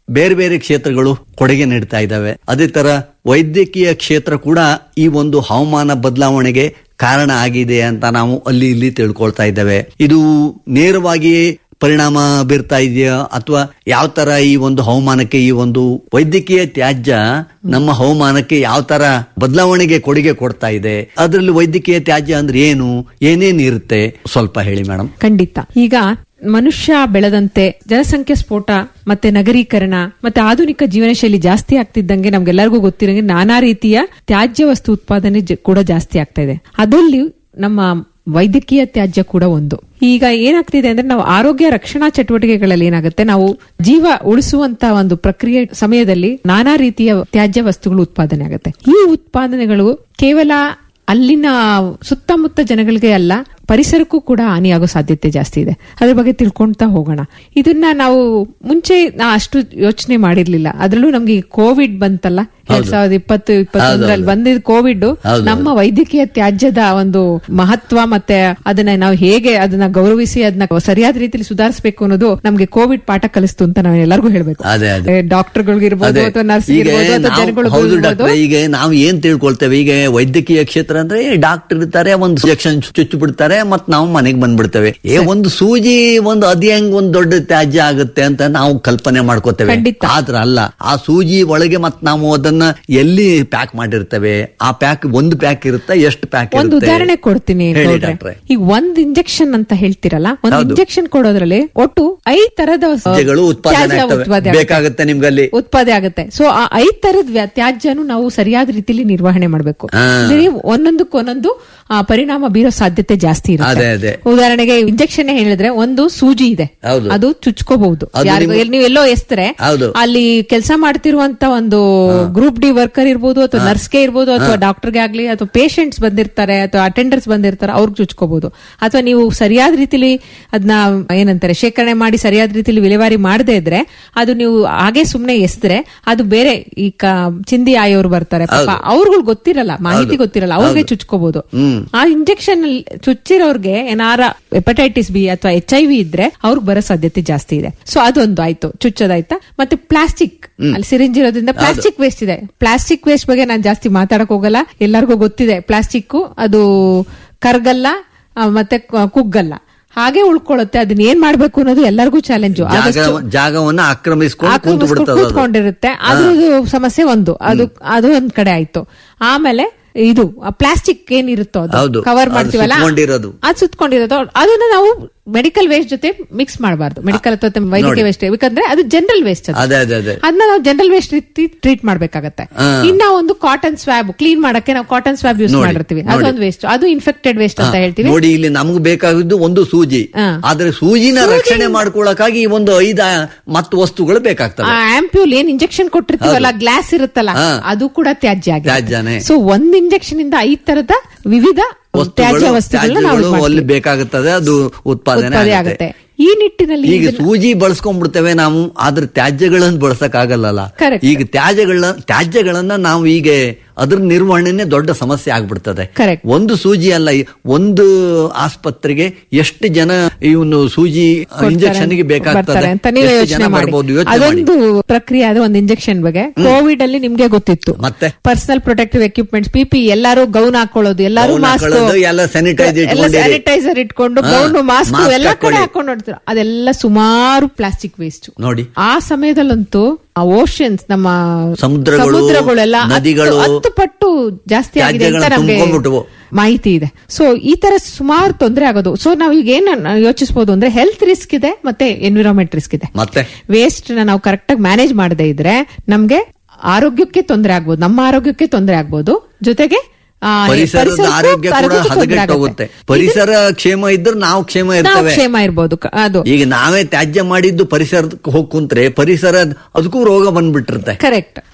ಬೇರೆ ಬೇರೆ ಕ್ಷೇತ್ರಗಳು ಕೊಡುಗೆ ನೀಡ್ತಾ ಇದ್ದಾವೆ ಅದೇ ತರ ವೈದ್ಯಕೀಯ ಕ್ಷೇತ್ರ ಕೂಡ ಈ ಒಂದು ಹವಾಮಾನ ಬದಲಾವಣೆಗೆ ಕಾರಣ ಆಗಿದೆ ಅಂತ ನಾವು ಅಲ್ಲಿ ಇಲ್ಲಿ ತಿಳ್ಕೊಳ್ತಾ ಇದ್ದೇವೆ ಇದು ನೇರವಾಗಿ ಪರಿಣಾಮ ಬೀರ್ತಾ ಇದೆಯಾ ಅಥವಾ ಯಾವ ತರ ಈ ಒಂದು ಹವಾಮಾನಕ್ಕೆ ಈ ಒಂದು ವೈದ್ಯಕೀಯ ತ್ಯಾಜ್ಯ ನಮ್ಮ ಹವಾಮಾನಕ್ಕೆ ಯಾವ ತರ ಬದಲಾವಣೆಗೆ ಕೊಡುಗೆ ಕೊಡ್ತಾ ಇದೆ ಅದರಲ್ಲಿ ವೈದ್ಯಕೀಯ ತ್ಯಾಜ್ಯ ಅಂದ್ರೆ ಏನು ಏನೇನ್ ಇರುತ್ತೆ ಸ್ವಲ್ಪ ಹೇಳಿ ಮೇಡಮ್ ಖಂಡಿತ ಈಗ ಮನುಷ್ಯ ಬೆಳೆದಂತೆ ಜನಸಂಖ್ಯೆ ಸ್ಫೋಟ ಮತ್ತೆ ನಗರೀಕರಣ ಮತ್ತೆ ಆಧುನಿಕ ಜೀವನ ಶೈಲಿ ಜಾಸ್ತಿ ಆಗ್ತಿದ್ದಂಗೆ ನಮ್ಗೆಲ್ಲರಿಗೂ ಗೊತ್ತಿರಂಗೆ ನಾನಾ ರೀತಿಯ ತ್ಯಾಜ್ಯ ವಸ್ತು ಉತ್ಪಾದನೆ ಜ- ಕೂಡ ಜಾಸ್ತಿ ಆಗ್ತಾ ಇದೆ ಅದರಲ್ಲಿ ನಮ್ಮ ವೈದ್ಯಕೀಯ ತ್ಯಾಜ್ಯ ಕೂಡ ಒಂದು ಈಗ ಏನಾಗ್ತಿದೆ ಅಂದ್ರೆ ನಾವು ಆರೋಗ್ಯ ರಕ್ಷಣಾ ಚಟುವಟಿಕೆಗಳಲ್ಲಿ ಏನಾಗುತ್ತೆ ನಾವು ಜೀವ ಉಳಿಸುವಂತ ಒಂದು ಪ್ರಕ್ರಿಯೆ ಸಮಯದಲ್ಲಿ ನಾನಾ ರೀತಿಯ ತ್ಯಾಜ್ಯ ವಸ್ತುಗಳು ಉತ್ಪಾದನೆ ಆಗುತ್ತೆ ಈ ಉತ್ಪಾದನೆಗಳು ಕೇವಲ ಅಲ್ಲಿನ ಸುತ್ತಮುತ್ತ ಜನಗಳಿಗೆ ಅಲ್ಲ ಪರಿಸರಕ್ಕೂ ಕೂಡ ಹಾನಿಯಾಗೋ ಸಾಧ್ಯತೆ ಜಾಸ್ತಿ ಇದೆ ಅದ್ರ ಬಗ್ಗೆ ತಿಳ್ಕೊಂತಾ ಹೋಗೋಣ ಇದನ್ನ ನಾವು ಮುಂಚೆ ನಾ ಅಷ್ಟು ಯೋಚನೆ ಮಾಡಿರ್ಲಿಲ್ಲ ಅದ್ರಲ್ಲೂ ನಮ್ಗೆ ಈ ಕೋವಿಡ್ ಬಂತಲ್ಲ ಎರಡ್ ಸಾವಿರದ ಇಪ್ಪತ್ತು ಇಪ್ಪತ್ತೊಂದರಲ್ಲಿ ಬಂದಿದ್ ಕೋವಿಡ್ ಹೌದು. ನಮ್ಮ ವೈದ್ಯಕೀಯ ತ್ಯಾಜ್ಯದ ಒಂದು ಮಹತ್ವ ಮತ್ತೆ ಅದನ್ನ ನಾವು ಹೇಗೆ ಅದನ್ನ ಗೌರವಿಸಿ ಅದನ್ನ ಸರಿಯಾದ ರೀತಿಯಲ್ಲಿ ಸುಧಾರಿಸಬೇಕು ಅನ್ನೋದು ನಮ್ಗೆ ಕೋವಿಡ್ ಪಾಠ ಕಲಿಸ್ತು ಅಂತ ನಾವು ಎಲ್ಲರಿಗೂ ಹೇಳ್ಬೇಕು ಅದೇ, ಅದೇ. ಡಾಕ್ಟರ್ಗಳಿರ್ಬೋದು ಅದೇ. ಅಥವಾ ನರ್ಸ್ ಈಗ ಇರ್ಬೋದು ಅಥವಾ ನಾವು- ಜನಗಳು ಹೌದು ಇರ್ಬೋದು ಡಾಕ್ಟ್ರೆ, ಈಗ ನಾವು ಏನ್ ತಿಳ್ಕೊಳ್ತೇವೆ ಈಗ ವೈದ್ಯಕೀಯ ಕ್ಷೇತ್ರ ಅಂದ್ರೆ ಡಾಕ್ಟರ್ ಇರ್ತಾರೆ ಒಂದು ಇಂಜೆಕ್ಷನ್ ಚುಚ್ಚು ಬಿಡ್ತಾರೆ ಮತ್ ನಾವು ಮನೆಗೆ ಬಂದ್ಬಿಡ್ತೇವೆ ಏ ಒಂದು ಸೂಜಿ ಒಂದು ಅದ್ ಹೆಂಗ್ ಒಂದ್ ದೊಡ್ಡ ತ್ಯಾಜ್ಯ ಆಗುತ್ತೆ ಅಂತ ನಾವು ಕಲ್ಪನೆ ಮಾಡ್ಕೋತೇವೆ ಖಂಡಿತ. ಆದ್ರ ಅಲ್ಲ ಆ ಸೂಜಿ ಒಳಗೆ ಮತ್ ನಾವು ಅದನ್ನ ಎಲ್ಲಿ ಪ್ಯಾಕ್ ಮಾಡಿರ್ತೇವೆ ಆ ಪ್ಯಾಕ್ ಒಂದು ಪ್ಯಾಕ್ ಇರುತ್ತೆ ಎಷ್ಟು ಪ್ಯಾಕ್ ಒಂದು ಇರುತ್ತೆ ಉದಾಹರಣೆ ಕೊಡ್ತೀನಿ ಹೇಳಿ ಗೌಡ್ರೆ. ಡಾಕ್ಟ್ರೆ. ಈಗ ಒಂದ್ ಇಂಜೆಕ್ಷನ್ ಅಂತ ಹೇಳ್ತಿರಲ್ಲ ಒಂದ್ ಹೌದು. ಇಂಜೆಕ್ಷನ್ ಕೊಡೋದ್ರಲ್ಲಿ ಒಟ್ಟು ಐದ್ ತರದ ತ್ಯಾಜ್ಯಗಳು ಉತ್ಪಾದನೆ ತ್ಯಾಜ್ಯ ಆಗ್ತವೆ. ಉತ್ಪಾದನೆ ಆಗುತ್ತೆ. ಬೇಕಾಗುತ್ತೆ ನಿಮ್ಗಲ್ಲಿ. ಉತ್ಪಾದನೆ ಆಗುತ್ತೆ ಸೊ ಆ ಐದ್ ತರದ ವ್ಯ- ತ್ಯಾಜ್ಯನು ನಾವು ಸರಿಯಾದ ರೀತಿಯಲ್ಲಿ ನಿರ್ವಹಣೆ ಮಾಡಬೇಕು ಹಾ. ಒಂದೊಂದಕ್ಕೆ ಒಂದೊಂದು ಆ, ಪರಿಣಾಮ ಬೀರೋ ಸಾಧ್ಯತೆ ಜಾಸ್ತಿ ಅದೇ, ಇರುತ್ತೆ ಅದೇ. ಉದಾಹರಣೆಗೆ ಇಂಜೆಕ್ಷನ್ ಹೇಳಿದ್ರೆ ಒಂದು ಸೂಜಿ ಇದೆ ಹೌದು. ಅದು ಚುಚ್ಕೋಬಹುದು ಅದು ಯಾರಿಗೂ ನಿಮ್ಮ- ನೀವು ಎಲ್ಲೋ ಎಸ್ತರೆ ಹೌದು. ಅಲ್ಲಿ ಕೆಲಸ ಮಾಡ್ತಿರುವಂತ ಒಂದು ಗ್ರೂಪ್ ಡಿ ವರ್ಕರ್ ಇರ್ಬೋದು ಅಥವಾ ನರ್ಸ್ಗೆ ಇರ್ಬೋದು ಅಥವಾ ಡಾಕ್ಟರ್ಗೆ ಆಗ್ಲಿ ಅಥವಾ ಪೇಷಂಟ್ಸ್ ಬಂದಿರ್ತಾರೆ ಅಥವಾ ಅಟೆಂಡರ್ಸ್ ಬಂದಿರ್ತಾರೆ ಅವ್ರಿಗೆ ಚುಚ್ಕೋಬಹುದು ಅಥವಾ ನೀವು ಸರಿಯಾದ ರೀತಿಲಿ ಅದನ್ನ ಏನಂತಾರೆ ಶೇಖರಣೆ ಮಾಡಿ ಸರಿಯಾದ ರೀತಿಲಿ ವಿಲೇವಾರಿ ಮಾಡದೇ ಇದ್ರೆ ಅದು ನೀವು ಹಾಗೆ ಸುಮ್ನೆ ಎಸ್ದ್ರೆ ಅದು ಬೇರೆ ಈ ಕ- ಚಿಂದಿ ಆಯೋರು ಬರ್ತಾರೆ ಪಾಪ ಅವ್ರಿಗೂ ಗೊತ್ತಿರಲ್ಲ ಮಾಹಿತಿ ಗೊತ್ತಿರಲ್ಲ ಅವ್ರಿಗೆ ಚುಚ್ಕೋಬಹುದು ಆ ಇಂಜೆಕ್ಷನ್ ಚುಚ್ಚಿರೋರ್ಗೆ ಏನಾರ ಹೆಪಟೈಟಿಸ್ ಬಿ ಅಥವಾ ಎಚ್ ಐ ವಿ ಇದ್ರೆ ಅವ್ರಿಗೆ ಬರೋ ಸಾಧ್ಯತೆ ಜಾಸ್ತಿ ಇದೆ ಸೊ ಅದೊಂದು ಆಯ್ತು ಚುಚ್ಚೋದಾಯ್ತಾ ಮತ್ತೆ ಪ್ಲಾಸ್ಟಿಕ್ ಅಲ್ಲಿ ಸಿರಿಂಜ್ ಇರೋದ್ರಿಂದ ಪ್ಲಾಸ್ಟಿಕ್ ವೇಸ್ಟ್ ಇದೆ ಪ್ಲಾಸ್ಟಿಕ್ ವೇಸ್ಟ್ ಬಗ್ಗೆ ನಾನು ಜಾಸ್ತಿ ಮಾತಾಡಕ್ ಹೋಗಲ್ಲ ಎಲ್ಲರಿಗೂ ಗೊತ್ತಿದೆ ಪ್ಲಾಸ್ಟಿಕ್ ಅದು ಕರ್ಗಲ್ಲ ಆ, ಮತ್ತೆ ಕ- ಕುಗ್ಗಲ್ಲ ಹಾಗೆ ಉಳ್ಕೊಳ್ಳುತ್ತೆ ಅದನ್ನ ಏನ್ ಮಾಡ್ಬೇಕು ಅನ್ನೋದು ಎಲ್ಲರಿಗೂ ಚಾಲೆಂಜು ಜಾಗ ಜಾಗವನ್ನ ಆಕ್ರಮಿಸ್ಕೊಂಡು ಕೂತು ಆಕ್ರಮಿಸ್ಕೊಂಡು ಬಿಡ್ತದೆ ಅದು. ಕೂತ್ಕೊಂಡಿರುತ್ತೆ ಅದ್ರದ್ದು ಸಮಸ್ಯೆ ಒಂದು ಅದು ಅದು ಒಂದ್ ಕಡೆ ಆಯ್ತು ಆಮೇಲೆ ಇದು ಪ್ಲಾಸ್ಟಿಕ್ ಏನಿರುತ್ತೋ ಹೌದು. ಅದು ಕವರ್ ಅದು ಮಾಡ್ತೀವಲ್ಲ ಸುತ್ಕೊಂಡಿರೋದು. ಅದು ಸುತ್ಕೊಂಡಿರೋದು ಅದನ್ನ ನಾವು ಮೆಡಿಕಲ್ ವೇಸ್ಟ್ ಜೊತೆ ಮಿಕ್ಸ್ ಮಾಡಬಾರ್ದು ಮೆಡಿಕಲ್ ಅಥವಾ ವೈದ್ಯಕೀಯ ನೋಡಿ. ವೇಸ್ಟ್ ಯಾಕಂದ್ರೆ ಅದು ಜನರಲ್ ವೇಸ್ಟ್ ಅದು ಅದೇ ಅದೇ ಅದೇ ಅದನ್ನ ನಾವು ಜನರಲ್ ವೇಸ್ಟ್ ರೀತಿ ಟ್ರೀಟ್ ಮಾಡ್ಬೇಕಾಗತ್ತೆ ಹಾ. ಇನ್ನ ಒಂದು ಕಾಟನ್ ಸ್ವಾಬ್ ಕ್ಲೀನ್ ಮಾಡಕ್ಕೆ ನಾವು ಕಾಟನ್ ಸ್ವಾಬ್ ಯೂಸ್ ನೋಡಿ, ಮಾಡಿರ್ತೀವಿ ನೋಡಿ. ಅದೊಂದು ವೇಸ್ಟ್ ಅದು ಇನ್ಫೆಕ್ಟೆಡ್ ವೇಸ್ಟ್ ಅಂತ ಹಾ, ಹೇಳ್ತೀವಿ ನೋಡಿ ಇಲ್ಲಿ ನಮ್ಗೆ ಬೇಕಾಗಿದ್ದು ಒಂದು ಸೂಜಿ ಹಾ. ಆದ್ರೆ ಸೂಜಿನ ಸೂಜಿ- ರಕ್ಷಣೆ ಮಾಡ್ಕೊಳ್ಳಕ್ಕಾಗಿ ಈ ಒಂದು ಐದ ಮತ್ತು ವಸ್ತುಗಳು ಬೇಕಾಗ್ತವೆ ಆ ಆಂಪ್ಯೂಲ್ ಏನ್ ಇಂಜೆಕ್ಷನ್ ಕೊಟ್ಟಿರ್ತೀವಲ್ಲ ಗ್ಲಾಸ್ ಇರುತ್ತಲ್ಲ ಹಾ. ಅದು ಕೂಡ ತ್ಯಾಜ್ಯ ತ್ಯಾಜ್ಯನೇ. ಸೊ ಒಂದ್ ಇಂಜೆಕ್ಷನ್ ಇಂದ ಐದ್ ತರದ ವಿವಿಧ ತ್ಯಾಜ್ಯ ವಸ್ತುಗಳು ವಸ್ತುಗಳನ್ನ ನಾವು ತ್ಯಾಜ್ಯಗಳು ಮಾಡ್ತೀವಿ. ಅಲ್ಲಿ ಬೇಕಾಗುತ್ತದೆ ಅದು ಉತ್ಪಾದನೆ ಉತ್ಪಾದನೆ ಆಗುತ್ತೆ ಆಗುತ್ತೆ ಈ ನಿಟ್ಟಿನಲ್ಲಿ ಈಗ ಇದನ್ನ- ಸೂಜಿ ಬಳಸ್ಕೊಂಡ್ಬಿಡ್ತೇವೆ ನಾವು ಆದ್ರೆ ತ್ಯಾಜ್ಯಗಳನ್ನು ಬಳಸಕ್ ಆಗಲ್ಲ Correct. ಈಗ ತ್ಯಾಜ್ಯಗಳನ್ನ ತ್ಯಾಜ್ಯಗಳನ್ನ ನಾವು ಈಗ ಅದ್ರ ನಿರ್ವಹಣೆನೆ ದೊಡ್ಡ ಸಮಸ್ಯೆ ಆಗ್ಬಿಡ್ತದೆ Correct. ಒಂದು ಸೂಜಿ ಅಲ್ಲ ಈ ಒಂದು ಆಸ್ಪತ್ರೆಗೆ ಎಷ್ಟು ಜನ ಇವನು ಸೂಜಿ ಕೊಡ್ತಾರೆ ಇಂಜೆಕ್ಷನ್ ಗೆ ಅಂತ- ಬೇಕಾಗ್ತದೆ ಬರ್ತಾರೆ ಅಂತ ನೀವೇ ಎಷ್ಟು ಯೋಚನೆ ಜನ ಮಾಡಿ ಬರ್ಬೋದು ಯೋಚನೆ ಮಾಡಿ ಅದೊಂದು ಪ್ರಕ್ರಿಯೆ ಅದು ಒಂದು ಇಂಜೆಕ್ಷನ್ ಬಗ್ಗೆ ಕೋವಿಡ್ ಅಲ್ಲಿ ನಿಮ್ಗೆ ಗೊತ್ತಿತ್ತು ಮತ್ತೆ? ಪರ್ಸನಲ್ ಪ್ರೊಟೆಕ್ಟಿವ್ ಎಕ್ವಿಪ್ಮೆಂಟ್ಸ್ ಪಿಪಿ ಎಲ್ಲರೂ ಗೌನ್ ಹಾಕೊಳ್ಳೋದು ಎಲ್ಲರೂ Gown ಮಾಸ್ಕ್ ಹಾಕೊಳ್ಳೋದು, ಎಲ್ಲ sanitizer ಇಟ್ಕೊಂಡಿರಿ. ಸ್ಯಾನಿಟೈಸರ್ ಇಟ್ಕೊಂಡು ಹಾ, ಗೌನ್ ಮಾಸ್ಕ್ mask ಎಲ್ಲ ಕಡೆ ಹಾಕೊಳ್ಳಿ. ಹಾಕೊಂಡು ನೋಡ್ತಾರೆ ಅದೆಲ್ಲ ಸುಮಾರು ಪ್ಲಾಸ್ಟಿಕ್ ವೇಸ್ಟ್ ನೋಡಿ ಆ ಸಮಯದಲ್ಲಂತೂ ಓಷನ್ಸ್ ನಮ್ಮ ಸಮುದ್ರಗಳು, ಸಮುದ್ರಗಳೆಲ್ಲ ಹತ್ತು- ನದಿಗಳು, ಹತ್ತು ಪಟ್ಟು ಜಾಸ್ತಿ ಆಗಿದೆ ಅಂತ ತ್ಯಾಜ್ಯಗಳನ್ನ ನಮ್ಗೆ ತುಂಬ್ಕೊಂಡ್ಬಿಟ್ವು. ಮಾಹಿತಿ ಇದೆ ಸೊ ಈ ತರ ಸುಮಾರು ತೊಂದರೆ ಆಗೋದು ಸೊ ನಾವು ಈಗ ಏನ್ ಯೋಚಿಸಬಹುದು ಅಂದ್ರೆ ಹೆಲ್ತ್ ರಿಸ್ಕ್ ಇದೆ ಮತ್ತೆ ಎನ್ವಿರಾನ್ಮೆಂಟ್ ರಿಸ್ಕ್ ಇದೆ ಮತ್ತೆ ವೇಸ್ಟ್ ನ ನಾವು ಕರೆಕ್ಟ್ ಆಗಿ ಮ್ಯಾನೇಜ್ ಮಾಡದೇ ಇದ್ರೆ ನಮ್ಗೆ ಆರೋಗ್ಯಕ್ಕೆ ತೊಂದರೆ ಆಗ್ಬೋದು ನಮ್ಮ ಆರೋಗ್ಯಕ್ಕೆ ತೊಂದರೆ ಆಗ್ಬೋದು ಜೊತೆಗೆ ಆ, ಪರಿಸರದ ಪರಿಸರಕ್ಕೂ ಆರೋಗ್ಯ ಕೂಡ ಆರೋಗ್ಯಕ್ಕೂ ತೊಂದ್ರೆ ಹದಗೆಟ್ಟು ಆಗುತ್ತೆ. ಹೋಗುತ್ತೆ ಪರಿಸರ ಕ್ಷೇಮ ಇದ್ರೆ ನಾವು ಕ್ಷೇಮ ನಾವು ಇರ್ತೇವೆ ಕ್ಷೇಮ ಇರ್ಬೋದು ಕ- ಅದು ಈಗ ನಾವೇ ತ್ಯಾಜ್ಯ ಮಾಡಿದ್ದು ಪರಿಸರಕ್ಕೆ ಹೋಗಿ ಕುಂತ್ರೆ ಪರಿಸರ ಅದಕ್ಕೂ ರೋಗ ಬಂದ್ಬಿಟ್ಟಿರುತ್ತೆ ಕರೆಕ್ಟ್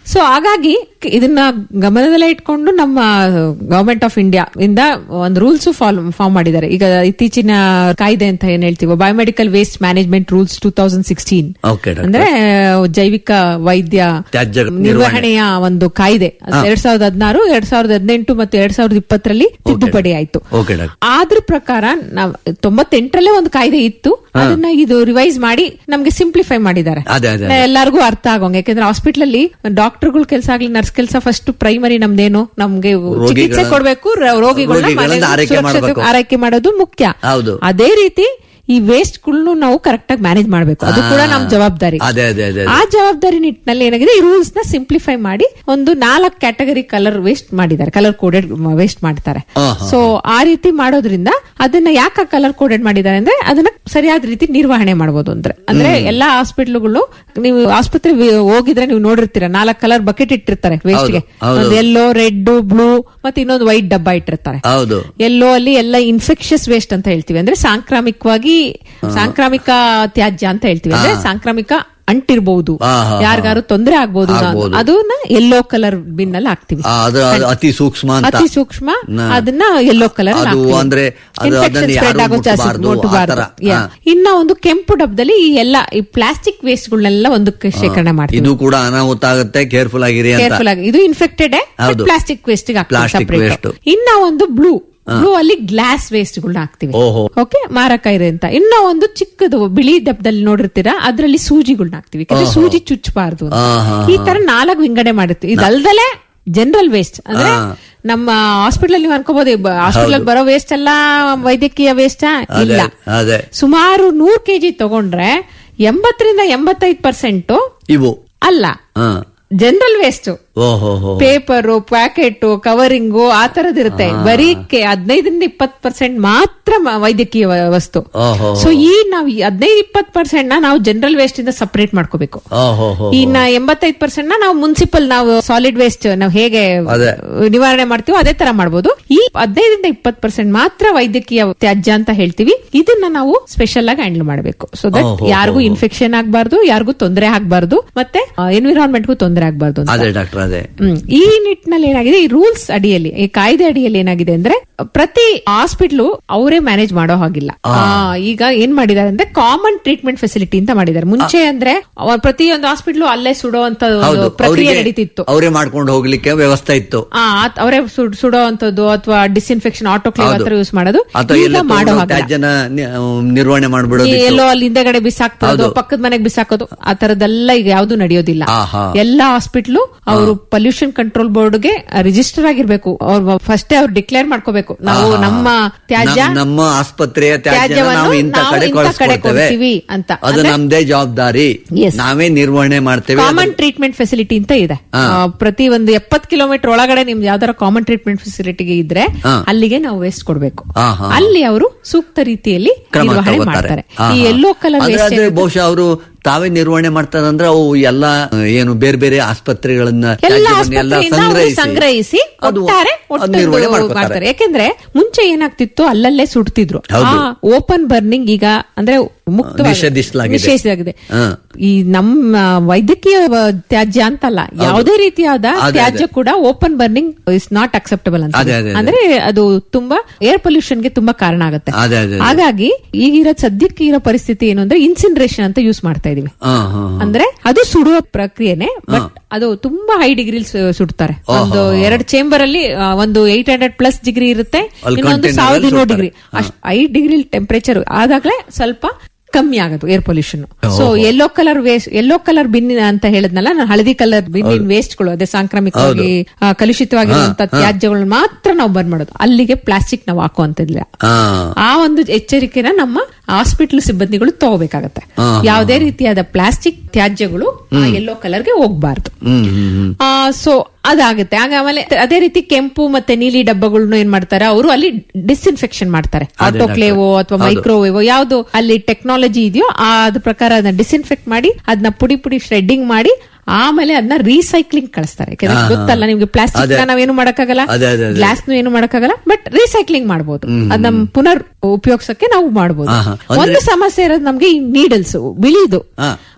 ಸೊ ಹಾಗಾಗಿ ಕ- ಇದನ್ನ ಗಮನದಲ್ಲೇ ಇಟ್ಕೊಂಡು ನಮ್ಮ ಗವರ್ಮೆಂಟ್ ಆಫ್ ಇಂಡಿಯಾ ಇಂದ ಒಂದು ರೂಲ್ಸ್ ಫಾರ್ಮ್ ಮಾಡಿದ್ದಾರೆ ಈಗ ಇತ್ತೀಚಿನ ಕಾಯ್ದೆ ಅಂತ ಏನ್ ಹೇಳ್ತೀವೋ biomedical waste management rules two thousand sixteen Okay, doctor. ಅಂದ್ರೆ ಜೈವಿಕ ವೈದ್ಯ ತ್ಯಾಜ್ಯ ನಿರ್ವಹಣೆಯ ಒಂದು ಕಾಯ್ದೆ ಎರಡ್ ಸಾವಿರದ ಹದಿನಾರು ಎರಡ್ ಸಾವಿರದ ಹದಿನೆಂಟು ಮತ್ತು ಎರಡ್ ಸಾವಿರದ ಇಪ್ಪತ್ತರಲ್ಲಿ ತಿದ್ದುಪಡಿ ಆಯ್ತು ಓಕೆ ಡಾಕ್ಟರ್ ಆದ್ರ ಪ್ರಕಾರ ನಾವ್ ತೊಂಬತ್ತೆಂಟರಲ್ಲೇ ಒಂದು ಕಾಯ್ದೆ ಇತ್ತು ಅದನ್ನ ಇದು ರಿವೈಸ್ ಮಾಡಿ ನಮ್ಗೆ ಸಿಂಪ್ಲಿಫೈ ಮಾಡಿದ್ದಾರೆ ಅದೇ, ಅದೇ, ನಾ ಎಲ್ಲರಿಗೂ ಅರ್ಥ ಆಗೋಂಗೆ ಯಾಕಂದ್ರೆ ಹಾಸ್ಪಿಟಲ್ ಅಲ್ಲಿ ಡಾಕ್ಟರ್ಗಳ ಕೆಲಸ ಆಗ್ಲಿ ನರ್ಸ್ ಕೆಲಸ ಫಸ್ಟ್ ಪ್ರೈಮರಿ ನಮ್ದೇನು ನಮ್ಗೆ ಚಿಕಿತ್ಸೆ ಕೊಡ್ಬೇಕು ರ- ರೋಗಿಗಳನ್ನ ರೋಗಿಗಳನ್ನ ಮನೆಗೆ ಆರೈಕೆ ಸುರಕ್ಷತೆ- ಮಾಡ್ಬೇಕು. ಆರೈಕೆ ಮಾಡೋದು ಮುಖ್ಯ ಹೌದು. ಅದೇ ರೀತಿ ಈ ವೇಸ್ಟ್ ಗಳನ್ನು ನಾವು ಕರೆಕ್ಟ್ ಆಗಿ ಮ್ಯಾನೇಜ್ ಮಾಡ್ಬೇಕು ಅದು ಕೂಡ ನಮ್ ಜವಾಬ್ದಾರಿ ಅದೇ ಅದೇ ಅದೇ ಆ ಜವಾಬ್ದಾರಿ ನಿಟ್ಟಿನಲ್ಲಿ ಏನಾಗಿದೆ ಈ ರೂಲ್ಸ್ ನ ಸಿಂಪ್ಲಿಫೈ ಮಾಡಿ ಒಂದು ನಾಲ್ಕು ಕ್ಯಾಟಗರಿ ಕಲರ್ ವೇಸ್ಟ್ ಮಾಡಿದ್ದಾರೆ ಕಲರ್ ಕೋಡೆಡ್ ವೇಸ್ಟ್ ಮಾಡ್ತಾರೆ ಆಹಾ. ಸೊ ಆ ರೀತಿ ಮಾಡೋದ್ರಿಂದ ಅದನ್ನ ಯಾಕೆ ಕಲರ್ ಕೋಡೆಡ್ ಮಾಡಿದ್ದಾರೆ ಅಂದ್ರೆ ಅದನ್ನ ಸರಿಯಾದ ರೀತಿ ನಿರ್ವಹಣೆ ಮಾಡಬಹುದು ಅಂದ್ರೆ ಅಂದ್ರೆ ಎಲ್ಲಾ ಹಾಸ್ಪಿಟ್ಲ್ಗಳು ನೀವು ಆಸ್ಪತ್ರೆ ಹೋಗಿದ್ರೆ ನೀವು ನೋಡಿರ್ತೀರ ನಾಲ್ಕು ಕಲರ್ ಬಕೆಟ್ ಇಟ್ಟಿರ್ತಾರೆ ವೇಸ್ಟ್ ಗೆ ಹೌದು. ಒಂದು ಎಲ್ಲೋ ರೆಡ್ ಬ್ಲೂ ಮತ್ತೆ ಇನ್ನೊಂದು ವೈಟ್ ಡಬ್ಬ ಇಟ್ಟಿರ್ತಾರೆ ಹೌದು ಎಲ್ಲೋ ಅಲ್ಲಿ ಎಲ್ಲ ಇನ್ಫೆಕ್ಷಸ್ ವೇಸ್ಟ್ ಅಂತ ಹೇಳ್ತೀವಿ ಅಂದ್ರೆ ಸಾಂಕ್ರಾಮಿಕವಾಗಿ ಸಾಂಕ್ರಾಮಿಕ ತ್ಯಾಜ್ಯ ಅಂತ ಹೇಳ್ತೀವಿ ಅಂದ್ರೆ ಸಾಂಕ್ರಾಮಿಕ ಅಂಟಿರ್ಬಹುದು ಆ, ಹಾ, ಹಾ. ಯಾರಿಗಾರು ತೊಂದರೆ ಆಗ್ಬಹುದು ಆಗ್ಬೋದು. ಅದನ್ನ ಯೆಲ್ಲೋ ಕಲರ್ ಬಿನ್ ಅಲ್ಲಿ ಹಾಕ್ತಿವಿ ಆ, ಅದು ಅದು ಅತಿ ಸೂಕ್ಷ್ಮ ಅಂತ ಅತಿ ಸೂಕ್ಷ್ಮ ನ- ಅದನ್ನ ಯೆಲ್ಲೋ ಕಲರ್ ಅದು ಅಂದ್ರೆ ಅದು ಅದನ್ನ ಯಾರು ಮುಟ್ಬಾರ್ದು, ಆ ತರ. ಹಾ. ಇನ್ನ ಒಂದು ಕೆಂಪು ಡಬ್ಬದಲ್ಲಿ ಈ ಎಲ್ಲ ಈ ಪ್ಲಾಸ್ಟಿಕ್ ವೇಸ್ಟ್ ಗಳನ್ನೆಲ್ಲ ಒಂದಕ್ಕೆ ಶೇಖರಣೆ ಮಾಡ್ತೀವಿ ಇದು ಕೂಡ ಅನಾಹುತ ಆಗುತ್ತೆ ಕೇರ್ಫುಲ್ ಆಗಿರಿ ಅಂತ ಕೇರ್ಫುಲ್ ಆಗಿ ಇದು ಇನ್ಫೆಕ್ಟೆಡ್ ಹೌದು. Plastic waste Plastic separate waste. ಇನ್ನ ಒಂದು ಬ್ಲೂ ಬ್ಲೂ ಅಲ್ಲಿ ಗ್ಲಾಸ್ ವೇಸ್ಟ್ ಗಳನ್ನ ಹಾಕ್ತಿವಿ ಓಹೋ. ಓಕೆ ಮಾರಕ ಇದೆ ಅಂತ ಇನ್ನ ಒಂದು ಚಿಕ್ಕದು ಬಿಳಿ ಡಬ್ಬದಲ್ಲಿ ನೋಡಿರ್ತೀರಾ ಅದ್ರಲ್ಲಿ ಸೂಜಿಗಳನ್ನ ಹಾಕ್ತಿವಿ ಯಾಕಂದ್ರೆ ಸೂಜಿ ಚುಚ್ಚಬಾರ್ದು ಅಂತ. ಆಹಾ. ಈ ತರ ನಾಲ್ಕು ವಿಂಗಡಣೆ ಮಾಡಿರ್ತೀವಿ ಇದಲ್ದಲೆ ಜನರಲ್ ವೇಸ್ಟ್ ಅಂದ್ರೆ ಆ. ನಮ್ಮ ಹಾಸ್ಪಿಟಲ್ ನೀವು ಅನ್ಕೋಬಹುದು ಹಾಸ್ಪಿಟಲ್ ಬರೋ ವೇಸ್ಟ್ ಎಲ್ಲ ವೈದ್ಯಕೀಯ ವೇಸ್ಟ್ ಅದೇ ಇಲ್ಲ ಅದೇ ಸುಮಾರು ನೂರ್ ಕೆಜಿ ತಗೊಂಡ್ರೆ ಎಂಬತ್ತರಿಂದ ಎಂಬತ್ತೈದು ಪರ್ಸೆಂಟ್ ಇವು ಅಲ್ಲ ಹ ಜನರಲ್ ವೇಸ್ಟ್ ಓಹೋ ಹೋ ಪೇಪರು ಪ್ಯಾಕೆಟ್ ಕವರಿಂಗು ಆ ತರದಿರುತ್ತೆ ಬರೀ ಕೆ- ಹದಿನೈದರಿಂದ ಇಪ್ಪತ್ ಪರ್ಸೆಂಟ್ ಮಾತ್ರ ಮ- ವೈದ್ಯಕೀಯ ವ- ವಸ್ತು ಓಹೋ ಸೊ ಈ ನಾವು ಈ ಹದಿನೈದು ಇಪ್ಪತ್ ಪರ್ಸೆಂಟ್ ನ ನಾವು ಜನರಲ್ ವೇಸ್ಟ್ ಇಂದ ಸಪರೇಟ್ ಮಾಡ್ಕೋಬೇಕು ಓಹೋ ಹೋ ಇನ್ನ ಎಂಬತ್ತೈದು ಪರ್ಸೆಂಟ್ ನ ನಾವು ಮುನ್ಸಿಪಲ್ ನಾವು ಸಾಲಿಡ್ ವೇಸ್ಟ್ ನಾವು ಹೇಗೆ ಅದೇ. ನಿವಾರಣೆ ಮಾಡ್ತೀವೋ ಅದೇ ತರ ಮಾಡಬಹುದು ಈ ಹದಿನೈದರಿಂದ ಇಪ್ಪತ್ ಪರ್ಸೆಂಟ್ ಮಾತ್ರ ವೈದ್ಯಕೀಯ ತ್ಯಾಜ್ಯ ಅಂತ ಹೇಳ್ತೀವಿ ಇದನ್ನ ನಾವು ಸ್ಪೆಷಲ್ ಆಗಿ ಹ್ಯಾಂಡಲ್ ಮಾಡಬೇಕು ಸೊ ದಟ್ ಓಹೋ, ಯಾರಿಗೂ ಓಹೋ. ಇನ್ಫೆಕ್ಷನ್ ಆಗಬಾರ್ದು ಯಾರಿಗೂ ತೊಂದರೆ ಆಗಬಾರ್ದು ಮತ್ತೆ ಎನ್ವಿರಾನ್ಮೆಂಟ್ಗೂ ತೊಂದರೆ ಆಗಬಾರ್ದು ಅಂತ ಅದೇ ಡಾಕ್ಟರ್ ಅದೇ ಹ್ಮ್. ಈ ನಿಟ್ಟಿನಲ್ಲಿ ಏನಾಗಿದೆ ಈ ರೂಲ್ಸ್ ಅಡಿಯಲ್ಲಿ ಈ ಕಾಯ್ದೆ ಅಡಿಯಲ್ಲಿ ಏನಾಗಿದೆ ಅಂದ್ರೆ ಪ್ರತಿ ಹಾಸ್ಪಿಟ್ಲು ಅವರೇ ಮ್ಯಾನೇಜ್ ಮಾಡೋ ಹಾಗಿಲ್ಲ ಆ, ಈಗ ಏನ್ ಮಾಡಿದ್ದಾರೆ ಅಂದ್ರೆ ಕಾಮನ್ ಟ್ರೀಟ್ಮೆಂಟ್ ಫೆಸಿಲಿಟಿ ಅಂತ ಮಾಡಿದ್ದಾರೆ ಮುಂಚೆ ಅಂದ್ರೆ ಅವ- ಪ್ರತಿಯೊಂದು ಹಾಸ್ಪಿಟ್ಲು ಅಲ್ಲೇ ಸುಡೋ ಅಂತ ಹೌದು ಪ್ರಕ್ರಿಯೆ ಅವರಿಗೆ ನಡೀತಿತ್ತು ಅವರೇ ಮಾಡ್ಕೊಂಡು ಹೋಗ್ಲಿಕ್ಕೆ ವ್ಯವಸ್ಥೆ ಇತ್ತು ಆ, ಆತ್- ಅವರೇ ಸುಡ್- ಸುಡೋ ಅಂತದ್ದು ಅಥವಾ ಡಿಸ್ಇನ್ಫೆಕ್ಷನ್ ಆಟೋಕ್ಲೇವ್ ಹೌದು. ಹತ್ರ ಯೂಸ್ ಮಾಡೋದು ಅಥವಾ ಈಗ ಎಲ್ಲ ಮಾಡೋ ತಗೊಂಡು ಹಾಗಿಲ್ಲ ತ್ಯಾಜ್ಯನ ನಿ- ನಿರ್ವಹಣೆ ಈ ಮಾಡ್ಬಿಡೋದು ಎಲ್ಲೋ ಅಲ್ಲಿ ಹಿಂದೆಗಡೆ ಬಿಸಾಕ್ತೋದು ಹೌದು. ಪಕ್ಕದ ಮನೆಗೆ ಬಿಸಾಕೋದು ಆ ತರದೆಲ್ಲ ಈಗ ಯಾವ್ದು ನಡೆಯೋದಿಲ್ಲ ಆಹಾ. ಎಲ್ಲಾ ಹಾಸ್ಪಿಟ್ಲು ಅವರು ಪೊಲ್ಯೂಷನ್ ಕಂಟ್ರೋಲ್ ಬೋರ್ಡ್ಗೆ ರಿಜಿಸ್ಟರ್ ಆಗಿರ್ಬೇಕು ಅವ್ರು ಫಸ್ಟ್ ಅವ್ರು ಡಿಕ್ಲೇರ್ ಮಾಡ್ಕೋಬೇಕು ನಾವು ಆಹಾ. ನಮ್ಮ ತ್ಯಾಜ್ಯ ನಮ್- ನಮ್ಮ ಆಸ್ಪತ್ರೆಯ ತ್ಯಾಜ್ಯನ ತ್ಯಾಜ್ಯವನ್ನು ನಾವು ಇಂಥ ನಾವು ಕಡೆ ಇಂಥ ಕಡೆ ಕಳಿಸ್ಕೊಡ್ತೇವೆ ಕೊಡ್ತೀವಿ ಅಂತ. ಅದು ಅಂದ್ರೆ- ನಮ್ದೇ ಜವಾಬ್ದಾರಿ Yes. ನಾವೇ ನಿರ್ವಹಣೆ ಮಾಡ್ತೇವೆ ಕಾಮನ್ ಅದು- ಟ್ರೀಟ್ಮೆಂಟ್ ಫೆಸಿಲಿಟಿ ಅಂತ ಇದೆ ಹಾ. ಆ, ಪ್ರತಿ ಒಂದು ಎಪ್ಪತ್ ಕಿಲೋಮೀಟರ್ ಒಳಗಡೆ ನಿಮ್ದು ಯಾವ್ದಾರ ಕಾಮನ್ ಟ್ರೀಟ್ಮೆಂಟ್ ಫೆಸಿಲಿಟಿಗೆ ಇದ್ರೆ ಹಾ. ಅಲ್ಲಿಗೆ ನಾವು ವೇಸ್ಟ್ ಕೊಡ್ಬೇಕು ಆಹಾ. ಅಲ್ಲಿ ಅವರು ಸೂಕ್ತ ರೀತಿಯಲ್ಲಿ ಕ್ರಮ ನಿರ್ವಹಣೆ ತಗೋತಾರೆ ಮಾಡ್ತಾರೆ ಆಹಾ. ಈ ಎಲ್ಲೋ ಕಲರ್ ಅಂದ್ರೆ ವೇಸ್ಟ್ ಅದು ಬಹುಶಃ ಅವರು ತಾವೇ ನಿರ್ವಹಣೆ ಮಾಡ್ತಾರಂದ್ರೆ ಅವು ಎಲ್ಲ ಏನು ಬೇರೆ ಬೇರೆ ಆಸ್ಪತ್ರೆಗಳನ್ನ ಎಲ್ಲ ತ್ಯಾಜ್ಯವನ್ನ ಎಲ್ಲ ಆಸ್ಪತ್ರೆಯಿಂದ ಅವರು ಸಂಗ್ರಹಿಸಿ ಅದು ಒಟ್ಟಾರೆ ಅದು ಒಟ್ಟು ನಿರ್ವಹಣೆ ಒಂದು ಮಾಡ್ಕೊತಾರೆ ಮಾಡ್ತಾರೆ ಯಾಕೆಂದ್ರೆ ಮುಂಚೆ ಏನಾಗ್ತಿತ್ತು ಅಲ್ಲಲ್ಲೇ ಸುಡ್ತಿದ್ರು ಹೌದು. ಓಪನ್ ಬರ್ನಿಂಗ್ ಈಗ ಅಂದ್ರೆ ಮುಕ್ತ ನಿಷೇಧಿಸಲಾಗಿದೆ. ನಿಷೇಧಿಸಲಾಗಿದೆ ಹಾ. ಈ ನಮ್ಮ ವೈದ್ಯಕೀಯ ವ- ತ್ಯಾಜ್ಯ ಅಂತಲ್ಲ ಯಾವುದೇ ರೀತಿಯಾದ ಅದೇ, ತ್ಯಾಜ್ಯ ಅದೇ. ಕೂಡ open burning is not acceptable ಅಂತ ಅದೇ, ಅದೇ, ಅದೇ. ಅಂದ್ರೆ ಅದು ತುಂಬಾ ಏರ್ ಪೊಲ್ಯೂಷನ್ ಗೆ ತುಂಬಾ ಕಾರಣ ಆಗುತ್ತೆ ಅದೇ, ಅದೇ, ಅದೇ. ಹಾಗಾಗಿ ಈಗಿರೋ ಸದ್ಯಕ್ಕೆ ಇರೋ ಪರಿಸ್ಥಿತಿ ಏನು ಅಂದ್ರೆ ಇನ್ಸಿನ್ರೇಷನ್ ಅಂತ ಯೂಸ್ ಮಾಡ್ತಾ ಇದೀವಿ ಹಾ, ಹಾ, ಹಾ. ಅಂದ್ರೆ ಅದು ಸುಡುವ ಪ್ರಕ್ರಿಯೆನೆ ಬಟ್ ಅದು ತುಂಬಾ ಹೈ ಡಿಗ್ರಿ ಸುಡ್ತಾರೆ ಓಹೋ. ಒಂದು ಎರಡು ಚೇಂಬರ್ ಅಲ್ಲಿ ಆ, ಒಂದು ಏಟ್ ಹಂಡ್ರೆಡ್ ಪ್ಲಸ್ ಡಿಗ್ರಿ ಇರುತ್ತೆ ಅಲ್ಲಿ ಇನ್ನೊಂದು container ಸಾವಿರದ ಅಲ್ಲಿ ಇನ್ನೂರು ಸುಡ್ತಾರೆ. ಡಿಗ್ರಿ ಅಷ್ಟು ಐದು ಡಿಗ್ರಿ ಟೆಂಪರೇಚರ್ ಆದಾಗ್ಲೇ ಸ್ವಲ್ಪ ಕಮ್ಮಿ ಆಗೋದು air pollution so yellow colour waste yellow colour bin ಅಂತ ಹೇಳಿದ್ನಲ್ಲ ನಾನು ಹಳದಿ ಕಲರ್ ಬಿನ್ನಿನ ವೇಸ್ಟ್ಗಳು ಅದೇ ಸಾಂಕ್ರಾಮಿಕವಾಗಿ ಆ, ಕಲುಷಿತವಾಗಿರುವಂತ ತ್ಯಾಜ್ಯಗಳನ್ನ ಮಾತ್ರ ನಾವು ಬಂದ್ ಮಾಡೋದು ಅಲ್ಲಿಗೆ ಪ್ಲಾಸ್ಟಿಕ್ ನಾವು ಹಾಕುವಂತಿಲ್ಲ ಹಾ. ಆ ಒಂದು ಎಚ್ಚರಿಕೆನ ನಮ್ಮ ಹಾಸ್ಪಿಟಲ್ ಸಿಬ್ಬಂದಿಗಳು ತಗೋಬೇಕಾಗತ್ತೆ ಹಾ, ಹಾ, ಯಾವುದೇ ರೀತಿಯಾದ ಪ್ಲಾಸ್ಟಿಕ್ ತ್ಯಾಜ್ಯಗಳು ಯೆಲ್ಲೋ ಕಲರ್ಗೆ ಹೋಗ್ಬಾರ್ದು ಹ್ಮ್ ಹ್ಮ್ ಹ್ಮ್ ಸೊ ಅದಾಗುತ್ತೆ ಆಗ ಆಮೇಲೆ ಅದೇ ರೀತಿ ಕೆಂಪು ಮತ್ತೆ ನೀಲಿ ಡಬ್ಬಗಳನ್ನ ಏನ್ ಮಾಡ್ತಾರೆ ಅವರು ಅಲ್ಲಿ ಡಿಸ್ಇನ್ಫೆಕ್ಷನ್ ಮಾಡ್ತಾರೆ ಅದೇ ಆಟೋಕ್ಲೇವೋ ಡಾಕ್ಟರ್. ಅಥವಾ ಹೌದು. ಮೈಕ್ರೋವೇವೋ ಯಾವ್ದು ಅಲ್ಲಿ ಟೆಕ್ನಾಲಜಿ ಇದೆಯೋ ಆ ಅದ್ ಪ್ರಕಾರ ಅದನ್ನ ಡಿಸ್ಇನ್ಫೆಕ್ಟ್ ಮಾಡಿ ಅದನ್ನ ಪುಡಿ ಪುಡಿ ಶ್ರೆಡ್ಡಿಂಗ್ ಮಾಡಿ ಆಮೇಲೆ ಅದನ್ನ ರೀಸೈಕ್ಲಿಂಗ್ ಕಳಿಸ್ತಾರೆ ಯಾಕಂದ್ರೆ ಹಾ, ಹಾ. ಗೊತ್ತಲ್ಲ ನಿಮ್ಗೆ ಪ್ಲಾಸ್ಟಿಕ್ ಅದೇ. ನಾವೇನು ಮಾಡಕ್ಕಾಗಲ್ಲ ಅದೇ, ಅದೇ, ಅದೇ. ಗ್ಲಾಸ್ ಏನು ಮಾಡಕ್ಕಾಗಲ್ಲ ಬಟ್ ರೀಸೈಕ್ಲಿಂಗ್ ಮಾಡಬಹುದು ಅದನ್ನ ಪುನರ್ ಉಪಯೋಗಿಸಕ್ಕೆ ನಾವು ಮಾಡಬಹುದು ಹಾ, ಹಾ. ಅಂದ್ರೆ- ಒಂದು ಸಮಸ್ಯೆ ಇರೋದು ನಮ್ಗೆ ಈ ನೀಡಲ್ಸ್ ಬಿಳಿದು ಹಾ.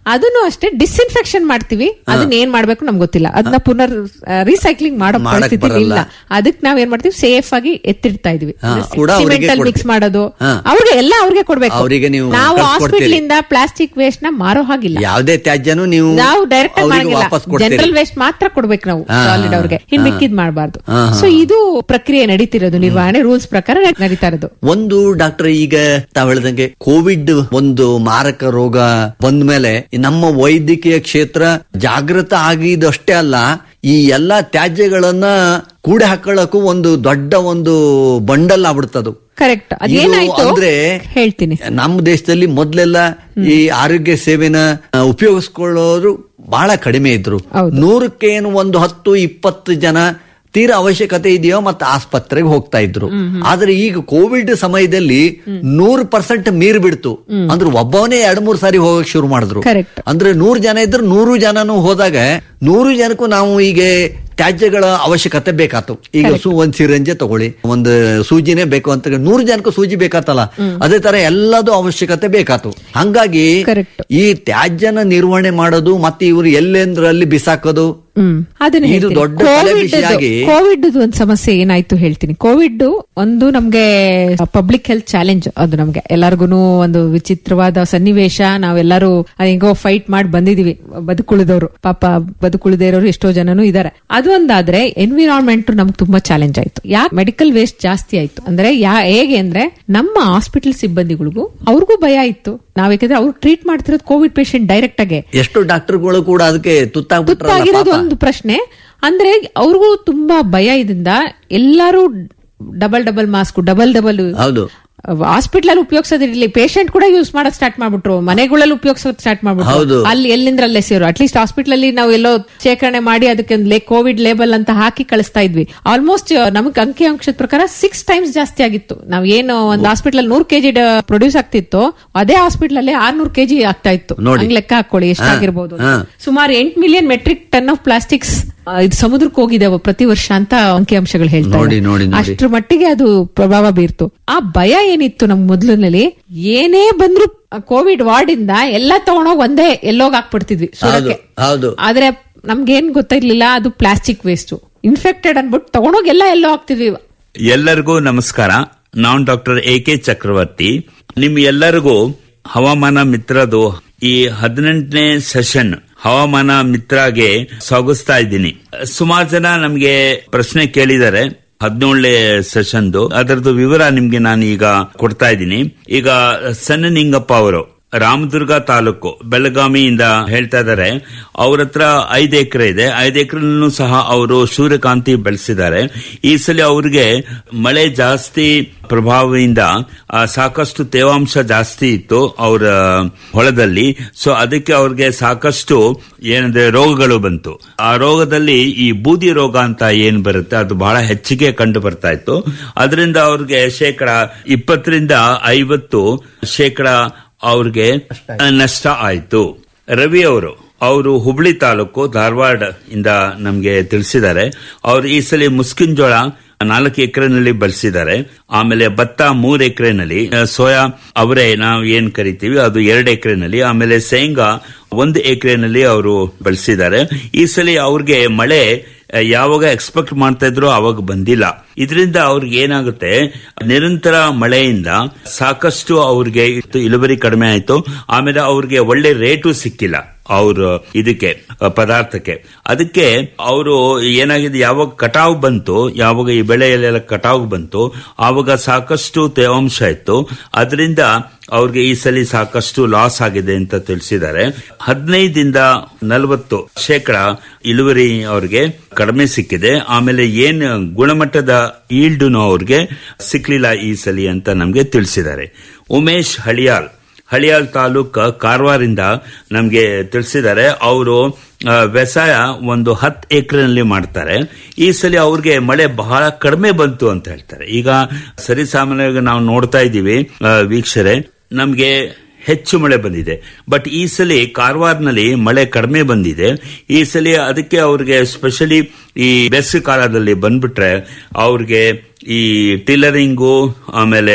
ಅದನ್ನು ಅಷ್ಟೇ ಡಿಸ್ಇನ್ಫೆಕ್ಷನ್ ಮಾಡ್ತೀವಿ ಅದನ್ನ ಏನ್ ಮಾಡ್ಬೇಕು ನಮ್ಗೆ ಗೊತ್ತಿಲ್ಲ ಅದನ್ನ ಪುನರ್ ರೀಸೈಕ್ಲಿಂಗ್ ಮಾಡೋ ಮಾಡಕ್ ಪರಿಸ್ಥಿತಿ ಬರಲ್ಲ. ಇಲ್ಲ ಅದಕ್ಕೆ ನಾವ್ ಏನ್ ಮಾಡ್ತೀವಿ ಸೇಫ್ ಆಗಿ ಎತ್ತಿಡ್ತಾ ಇದೀವಿ ಹಾ, ಕೂಡ ಅವ್ರಿಗೆ ಸಿಮೆಂಟ್ ಅಲ್ಲಿ ಮಿಕ್ಸ್ ಕೊಡ್ತೀವಿ. ಮಾಡೋದು ಹಾ. ಅವ್ರಿಗೆ ಎಲ್ಲ ಅವ್ರಿಗೆ ಕೊಡ್ಬೇಕು ಅವ್ರಿಗೆ ನೀವು ನಾವು ಕಳ್ಸ್ಕೊಡ್ತೀರಿ. ಹಾಸ್ಪಿಟಲ್ ಇಂದ ಪ್ಲಾಸ್ಟಿಕ್ ವೇಸ್ಟ್ ನ ಮಾರೋ ಹಾಗಿಲ್ಲ ಯಾವುದೇ ತ್ಯಾಜ್ಯನೂ ನೀವು ನಾವು ಡೈರೆಕ್ಟ್ ಅವ್ರಿಗೆ ವಾಪಸ್ ಕೊಡ್ತೀರಿ ಜನರಲ್ ವೇಸ್ಟ್ ಮಾತ್ರ ಕೊಡ್ಬೇಕು ನಾವು ಹಾ, ಸಾಲಿಡ್ ಅವ್ರಿಗೆ ಇನ್ ಹಾ. ಮಿಕ್ಕಿದ್ ಮಾಡಬಾರ್ದು ಹಾ, ಹಾ. ಸೊ ಇದು ಪ್ರಕ್ರಿಯೆ ನಡೀತಿರೋದು ನಿರ್ವಹಣೆ ರೂಲ್ಸ್ ಪ್ರಕಾರ ನಡೀತಾ ಇರೋದು ಒಂದು ಡಾಕ್ಟರ್ ಈಗ ತಾವ್ ಹೇಳ್ದಂಗೆ ಕೋವಿಡ್ ಒಂದು ಮಾರಕ ರೋಗ ಬಂದ ಮೇಲೆ ನಮ್ಮ ವೈದ್ಯಕೀಯ ಕ್ಷೇತ್ರ ಜಾಗೃತ ಆಗಿದಷ್ಟೇ ಅಲ್ಲ ಈ ಎಲ್ಲಾ ತ್ಯಾಜ್ಯಗಳನ್ನ ಕೂಡೆ ಹಾಕೊಳ್ಳಕ್ಕೂ ಒಂದು ದೊಡ್ಡ ಒಂದು ಬಂಡಲ್ ಆಗ್ಬಿಡ್ತದು ಕರೆಕ್ಟ್ ಇದು ಅದೇನಾಯ್ತು ಅಂದ್ರೆ ಹೇಳ್ತೀನಿ ನಮ್ಮ ದೇಶದಲ್ಲಿ ಮೊದ್ಲೆಲ್ಲ ಈ ಆರೋಗ್ಯ ಸೇವೆನ ಆ, ಉಪಯೋಗಿಸ್ಕೊಳ್ಳೋರು ಬಹಳ ಕಡಿಮೆ ಇದ್ರು ಹೌದು. ನೂರಕ್ಕೆ ಏನು ಒಂದು ಹತ್ತು ಇಪ್ಪತ್ತು ಜನ ತೀರಾ ಅವಶ್ಯಕತೆ ಇದೆಯೋ ಮತ್ತೆ ಆಸ್ಪತ್ರೆಗೆ ಹೋಗ್ತಾ ಇದ್ರು ಆದ್ರೆ ಈಗ ಕೋವಿಡ್ ಸಮಯದಲ್ಲಿ ನೂರು ಪರ್ಸೆಂಟ್ ಮೀರ್ ಬಿಡ್ತು ಅಂದ್ರೆ ಒಬ್ಬವನೇ ಎರಡ್ ಮೂರ್ ಸಾರಿ ಹೋಗಕ್ ಶುರು ಮಾಡಿದ್ರು Correct. ಅಂದ್ರೆ ನೂರು ಜನ ಇದ್ರು ನೂರು ಜನನು ಹೋದಾಗ ನೂರು ಜನಕ್ಕೂ ನಾವು ಈಗ ತ್ಯಾಜ್ಯಗಳ ಅವಶ್ಯಕತೆ ಬೇಕಾತು ಈಗ ಸು ಒಂದ್ ಸಿರಂಜೆ ತಗೊಳ್ಳಿ ಒಂದು ಸೂಜಿನೇ ಬೇಕು ಅಂತ ನೂರು ಜನಕ್ಕೂ ಸೂಜಿ ಬೇಕಾತಲ್ಲ ಅದೇ ತರ ಎಲ್ಲದೂ ಅವಶ್ಯಕತೆ ಬೇಕಾತು ಹಂಗಾಗಿ Correct. ಈ ತ್ಯಾಜ್ಯನ ನಿರ್ವಹಣೆ ಮಾಡೋದು ಮತ್ತೆ ಇವರು ಎಲ್ಲೆಂದ್ರಲ್ಲಿ ಬಿಸಾಕೋದು ಹ್ಮ್ ಅದನ್ನ ಇದು ಹೇಳ್ತೀನಿ. ದೊಡ್ಡ ತಲೆ ಕೋವಿಡ್ ಬಿಸಿಯಾಗಿ ಕೋವಿಡ್ ಒಂದು ಸಮಸ್ಯೆ ಏನಾಯ್ತು ಹೇಳ್ತೀನಿ ಕೋವಿಡ್ ಒಂದು ನಮ್ಗೆ ಪಬ್ಲಿಕ್ ಹೆಲ್ತ್ ಚಾಲೆಂಜ್ ಅದು ನಮ್ಗೆ ಎಲ್ಲಾರ್ಗುನು ಒಂದು ವಿಚಿತ್ರವಾದ ಸನ್ನಿವೇಶ ನಾವೆಲ್ಲರೂ ಹೆಂಗೋ ಫೈಟ್ ಮಾಡಿ ಬಂದಿದೀವಿ ಬದುಕುಳಿದವರು ಪಾಪ ಬದುಕುಳಿದೇ ಇರೋರು ಎಷ್ಟೋ ಜನನು ಇದಾರೆ ಅದು ಒಂದಾದ್ರೆ ಎನ್ವಿರಾನ್ಮೆಂಟ್ ನಮ್ಗೆ ತುಂಬಾ ಚಾಲೆಂಜ್ ಆಯ್ತು ಯಾಕೆ ಮೆಡಿಕಲ್ ವೇಸ್ಟ್ ಜಾಸ್ತಿ ಆಯ್ತು ಅಂದ್ರೆ ಯಾ ಹೇಗೆ ಅಂದ್ರೆ ನಮ್ಮ ಹಾಸ್ಪಿಟಲ್ ಸಿಬ್ಬಂದಿಗಳಿಗೂ ಅವ್ರಿಗೂ ಭಯ ಇತ್ತು ನಾವ್ ಯಾಕಂದ್ರೆ ಅವ್ರು ಟ್ರೀಟ್ ಮಾಡ್ತಿರೋದು ಕೋವಿಡ್ ಪೇಷಂಟ್ ಡೈರೆಕ್ಟ್ ಆಗಿ ಎಷ್ಟು ಡಾಕ್ಟರ್ಗಳು ಕೂಡ ಅದಕ್ಕೆ ತುತ್ತಾಗ್ಬಿಟ್ರಲ್ಲ ತುತ್ತಾಗಿರೋದು ಪಾಪ. ಒಂದು ಪ್ರಶ್ನೆ ಅಂದ್ರೆ ಅವ್ರಿಗೂ ತುಂಬಾ ಭಯ ಇದರಿಂದ ಎಲ್ಲರೂ double double mask double double ಹೌದು ಹಾಸ್ಪಿಟಲ್ ಅಲ್ಲಿ ಉಪಯೋಗಿಸೋದಿರ್ಲಿ ಪೇಷಂಟ್ ಕೂಡ ಯೂಸ್ ಮಾಡೋದ್ ಸ್ಟಾರ್ಟ್ ಮಾಡ್ಬಿಟ್ರು ಮನೆಗಳಲ್ಲಿ ಉಪಯೋಗಿಸೋದ್ ಸ್ಟಾರ್ಟ್ ಹೌದು. ಮಾಡ್ಬಿಟ್ರು ಅಲ್ಲಿ ಎಲ್ಲಿಂದ್ರ ಅಲ್ಲೇ ಸೇರು ಅಟ್ಲೀಸ್ಟ್ ಹಾಸ್ಪಿಟಲ್ ಅಲ್ಲಿ ನಾವು ಎಲ್ಲೋ ಶೇಖರಣೆ ಮಾಡಿ ಅದಕ್ಕೆ ಒಂದು ಕೋವಿಡ್ ಲೇಬಲ್ ಅಂತ ಹಾಕಿ ಕಳಿಸ್ತಾ ಇದ್ವಿ ಆಲ್ಮೋಸ್ಟ್ ನಮಗೆ ಅಂಕಿ ಅಂಶದ ಪ್ರಕಾರ ಸಿಕ್ಸ್ ಟೈಮ್ಸ್ ಜಾಸ್ತಿ ಆಗಿತ್ತು ನಾವ್ ಏನು ಒಂದು ಹಾಸ್ಪಿಟಲ್ ನೂರ್ ಕೆಜಿ ಪ್ರೊಡ್ಯೂಸ್ ಆಗ್ತಿತ್ತು ಅದೇ ಹಾಸ್ಪಿಟಲ್ ಅಲ್ಲಿ ಆರ್ನೂರ್ ಕೆಜಿ ಆಗ್ತಾ ಇತ್ತು ನೋಡಿ. ಹಂಗ್ ಲೆಕ್ಕ ಹಾಕೊಳ್ಳಿ ಎಷ್ಟಾಗಿರ್ಬೋದು ಹಾ. ಸುಮಾರು ಎಂಟು million metric ton of plastics ಇದು ಸಮುದ್ರಕ್ಕೆ ಹೋಗಿದಾವೆ ಪ್ರತಿ ವರ್ಷ ಅಂತ ಅಂಕಿಅಂಶಗಳು ಹೇಳ್ತಾ ನೋಡಿ, ಇವೆ. ನೋಡಿ, ನೋಡಿ. ಅಷ್ಟ್ರ ಮಟ್ಟಿಗೆ ಅದು ಪ್ರಭಾವ ಬೀರ್ತು ಆ ಭಯ ಏನಿತ್ತು ನಮ್ ಮೊದಲಿನಲ್ಲಿ ಏನೇ ಬಂದ್ರು ಕೋವಿಡ್ ವಾರ್ಡ್ ಇಂದ ಎಲ್ಲ ತಗೊಂಡೋಗ್ ಒಂದೇ ಎಲ್ಲೋಗ್ ಹಾಕ್ಬಿಡ್ತಿದ್ವಿ ಸುರಕ್ಕೆ ಹೌದು ಆದ್ರೆ ನಮ್ಗೇನ್ ಗೊತ್ತಿರ್ಲಿಲ್ಲ ಅದು ಪ್ಲಾಸ್ಟಿಕ್ ವೇಸ್ಟ್ ಇನ್ಫೆಕ್ಟೆಡ್ ಅನ್ಬಿಟ್ಟು ತಗೊಂಡೋಗ್ ಎಲ್ಲ ಎಲ್ಲೋ ಹಾಕ್ತಿದ್ವಿ ಎಲ್ಲರಿಗೂ ನಮಸ್ಕಾರ ನಾನು ಡಾಕ್ಟರ್ ಎ ಕೆ ಚಕ್ರವರ್ತಿ ನಿಮ್ ಎಲ್ಲರಿಗೂ ಹವಾಮಾನ ಮಿತ್ರದು ಈ ಹದಿನೆಂಟನೇ ಸೆಷನ್ ಹವಾಮಾನ ಮಿತ್ರಗೆ ಸ್ವಾಗತಿಸ್ತಾ ಇದ್ದೀನಿ ಸುಮಾರು ಜನ ನಮ್ಗೆ ಪ್ರಶ್ನೆ ಕೇಳಿದ್ದಾರೆ ಹದಿನೇಳನೇ ಸೆಷನ್ದು ಅದರದ್ದು ವಿವರ ನಿಮ್ಗೆ ನಾನು ಈಗ ಕೊಡ್ತಾ ಇದ್ದೀನಿ ಈಗ ಸಣ್ಣ ನಿಂಗಪ್ಪ ಅವರು ರಾಮದುರ್ಗ ತಾಲೂಕು ಬೆಳಗಾವಿಯಿಂದ ಹೇಳ್ತಾ ಇದ್ದಾರೆ ಅವ್ರ ಹತ್ರ ಐದು ಎಕರೆ ಇದೆ ಐದು ಎಕರೆನೂ ಸಹ ಅವರು ಸೂರ್ಯಕಾಂತಿ ಬೆಳೆಸಿದ್ದಾರೆ ಈ ಸಲ ಅವ್ರಿಗೆ ಮಳೆ ಜಾಸ್ತಿ ಪ್ರಭಾವದಿಂದ ಆ, ಸಾಕಷ್ಟು ತೇವಾಂಶ ಜಾಸ್ತಿ ಇತ್ತು ಅವರ ಹೊಲದಲ್ಲಿ ಸೊ ಅದಕ್ಕೆ ಅವ್ರಿಗೆ ಸಾಕಷ್ಟು ಏನಂದ್ರೆ ರೋಗಗಳು ಬಂತು ಆ ರೋಗದಲ್ಲಿ ಈ ಬೂದಿ ರೋಗ ಅಂತ ಏನ್ ಬರುತ್ತೆ ಅದು ಬಹಳ ಹೆಚ್ಚಿಗೆ ಕಂಡು ಬರ್ತಾ ಇತ್ತು ಅದರಿಂದ ಅವ್ರಿಗೆ ಶೇಕಡ ಇಪ್ಪತ್ತರಿಂದ ಐವತ್ತು ಶೇಕಡ ಅವ್ರಿಗೆ ನಷ್ಟ ಆಯ್ತು ರವಿ ಅವರು ಅವರು ಹುಬ್ಳಿ ತಾಲೂಕು ಧಾರವಾಡ ಇಂದ ನಮ್ಗೆ ತಿಳಿಸಿದ್ದಾರೆ ಅವರು ಈ ಸಲ ಮುಸ್ಕಿನ್ ಜೋಳ ನಾಲ್ಕು ಎಕರೆನಲ್ಲಿ ಬಳಸಿದ್ದಾರೆ ಆಮೇಲೆ ಭತ್ತ ಮೂರ್ ಎಕರೆನಲ್ಲಿ ಸೋಯಾ ಅವರೇ ನಾವು ಏನ್ ಕರಿತೀವಿ ಅದು ಎರಡು ಎಕರೆನಲ್ಲಿ ಆಮೇಲೆ ಶೇಂಗಾ ಒಂದು ಎಕರೆನಲ್ಲಿ ಅವರು ಬಳಸಿದ್ದಾರೆ ಈ ಸಲ ಅವ್ರಿಗೆ ಮಳೆ ಆ, ಯಾವಾಗ ಎಕ್ಸ್ಪೆಕ್ಟ್ ಮಾಡ್ತಾ ಇದ್ರು ಅವಾಗ ಬಂದಿಲ್ಲ ಇದರಿಂದ ಅವ್ರಿಗೆ ಏನಾಗುತ್ತೆ ನಿರಂತರ ಮಳೆಯಿಂದ ಸಾಕಷ್ಟು ಅವ್ರಿಗೆ ಇತ್ತು ಇಳುವರಿ ಕಡಿಮೆ ಆಯ್ತು ಆಮೇಲೆ ಅವ್ರಿಗೆ ಒಳ್ಳೆ ರೇಟು ಸಿಕ್ಕಿಲ್ಲ ಅವ್ರ ಇದಕ್ಕೆ ಆ, ಪದಾರ್ಥಕ್ಕೆ ಅದಕ್ಕೆ ಅವರು ಏನಾಗಿದೆ ಯಾವಾಗ ಕಟಾವು ಬಂತು ಯಾವಾಗ ಈ ಬೆಳೆಯಲ್ಲೆಲ್ಲ ಕಟಾವು ಬಂತು ಆವಾಗ ಸಾಕಷ್ಟು ತೇವಾಂಶ ಇತ್ತು ಅದರಿಂದ ಅವ್ರಿಗೆ ಈ ಸಲ ಸಾಕಷ್ಟು ಲಾಸ್ ಆಗಿದೆ ಅಂತ ತಿಳಿಸಿದ್ದಾರೆ ಹದಿನೈದಿಂದ ನಲವತ್ತು ಶೇಕಡ ಇಳುವರಿ ಅವ್ರಿಗೆ ಕಡಿಮೆ ಸಿಕ್ಕಿದೆ ಆಮೇಲೆ ಏನ್ ಗುಣಮಟ್ಟದ ಈಲ್ಡುನು ಅವ್ರಿಗೆ ಸಿಕ್ಲಿಲ್ಲ ಈ ಸಲಿ ಅಂತ ನಮ್ಗೆ ತಿಳಿಸಿದ್ದಾರೆ ಉಮೇಶ್ ಹಳಿಯಾಲ್ ಹಳಿಯಾಲ್ ತಾಲೂಕ್ ಕಾರವಾರಿಂದ ನಮ್ಗೆ ತಿಳಿಸಿದ್ದಾರೆ ಅವರು ಆ, ವ್ಯವಸಾಯ ಒಂದು ಹತ್ತು ಎಕರೆನಲ್ಲಿ ಮಾಡ್ತಾರೆ ಈ ಸಲ ಅವ್ರಿಗೆ ಮಳೆ ಬಹಳ ಕಡಿಮೆ ಬಂತು ಅಂತ ಹೇಳ್ತಾರೆ ಈಗ ಸರಿ ಸಾಮಾನ್ಯವಾಗಿ ನಾವು ನೋಡ್ತಾ ಇದ್ದೀವಿ ಆ, ವೀಕ್ಷರೆ ನಮ್ಗೆ ಹೆಚ್ಚು ಮಳೆ ಬಂದಿದೆ ಬಟ್ ಈ ಸಲ ಕಾರವಾರನಲ್ಲಿ ಮಳೆ ಕಡಿಮೆ ಬಂದಿದೆ ಈ ಸಲ ಅದಕ್ಕೆ ಅವ್ರಿಗೆ ಸ್ಪೆಷಲಿ ಈ ಬೇಸಿಗೆ ಕಾಲದಲ್ಲಿ ಬಂದ್ಬಿಟ್ರೆ ಅವ್ರಿಗೆ ಈ ಟಿಲ್ಲರಿಂಗು ಆಮೇಲೆ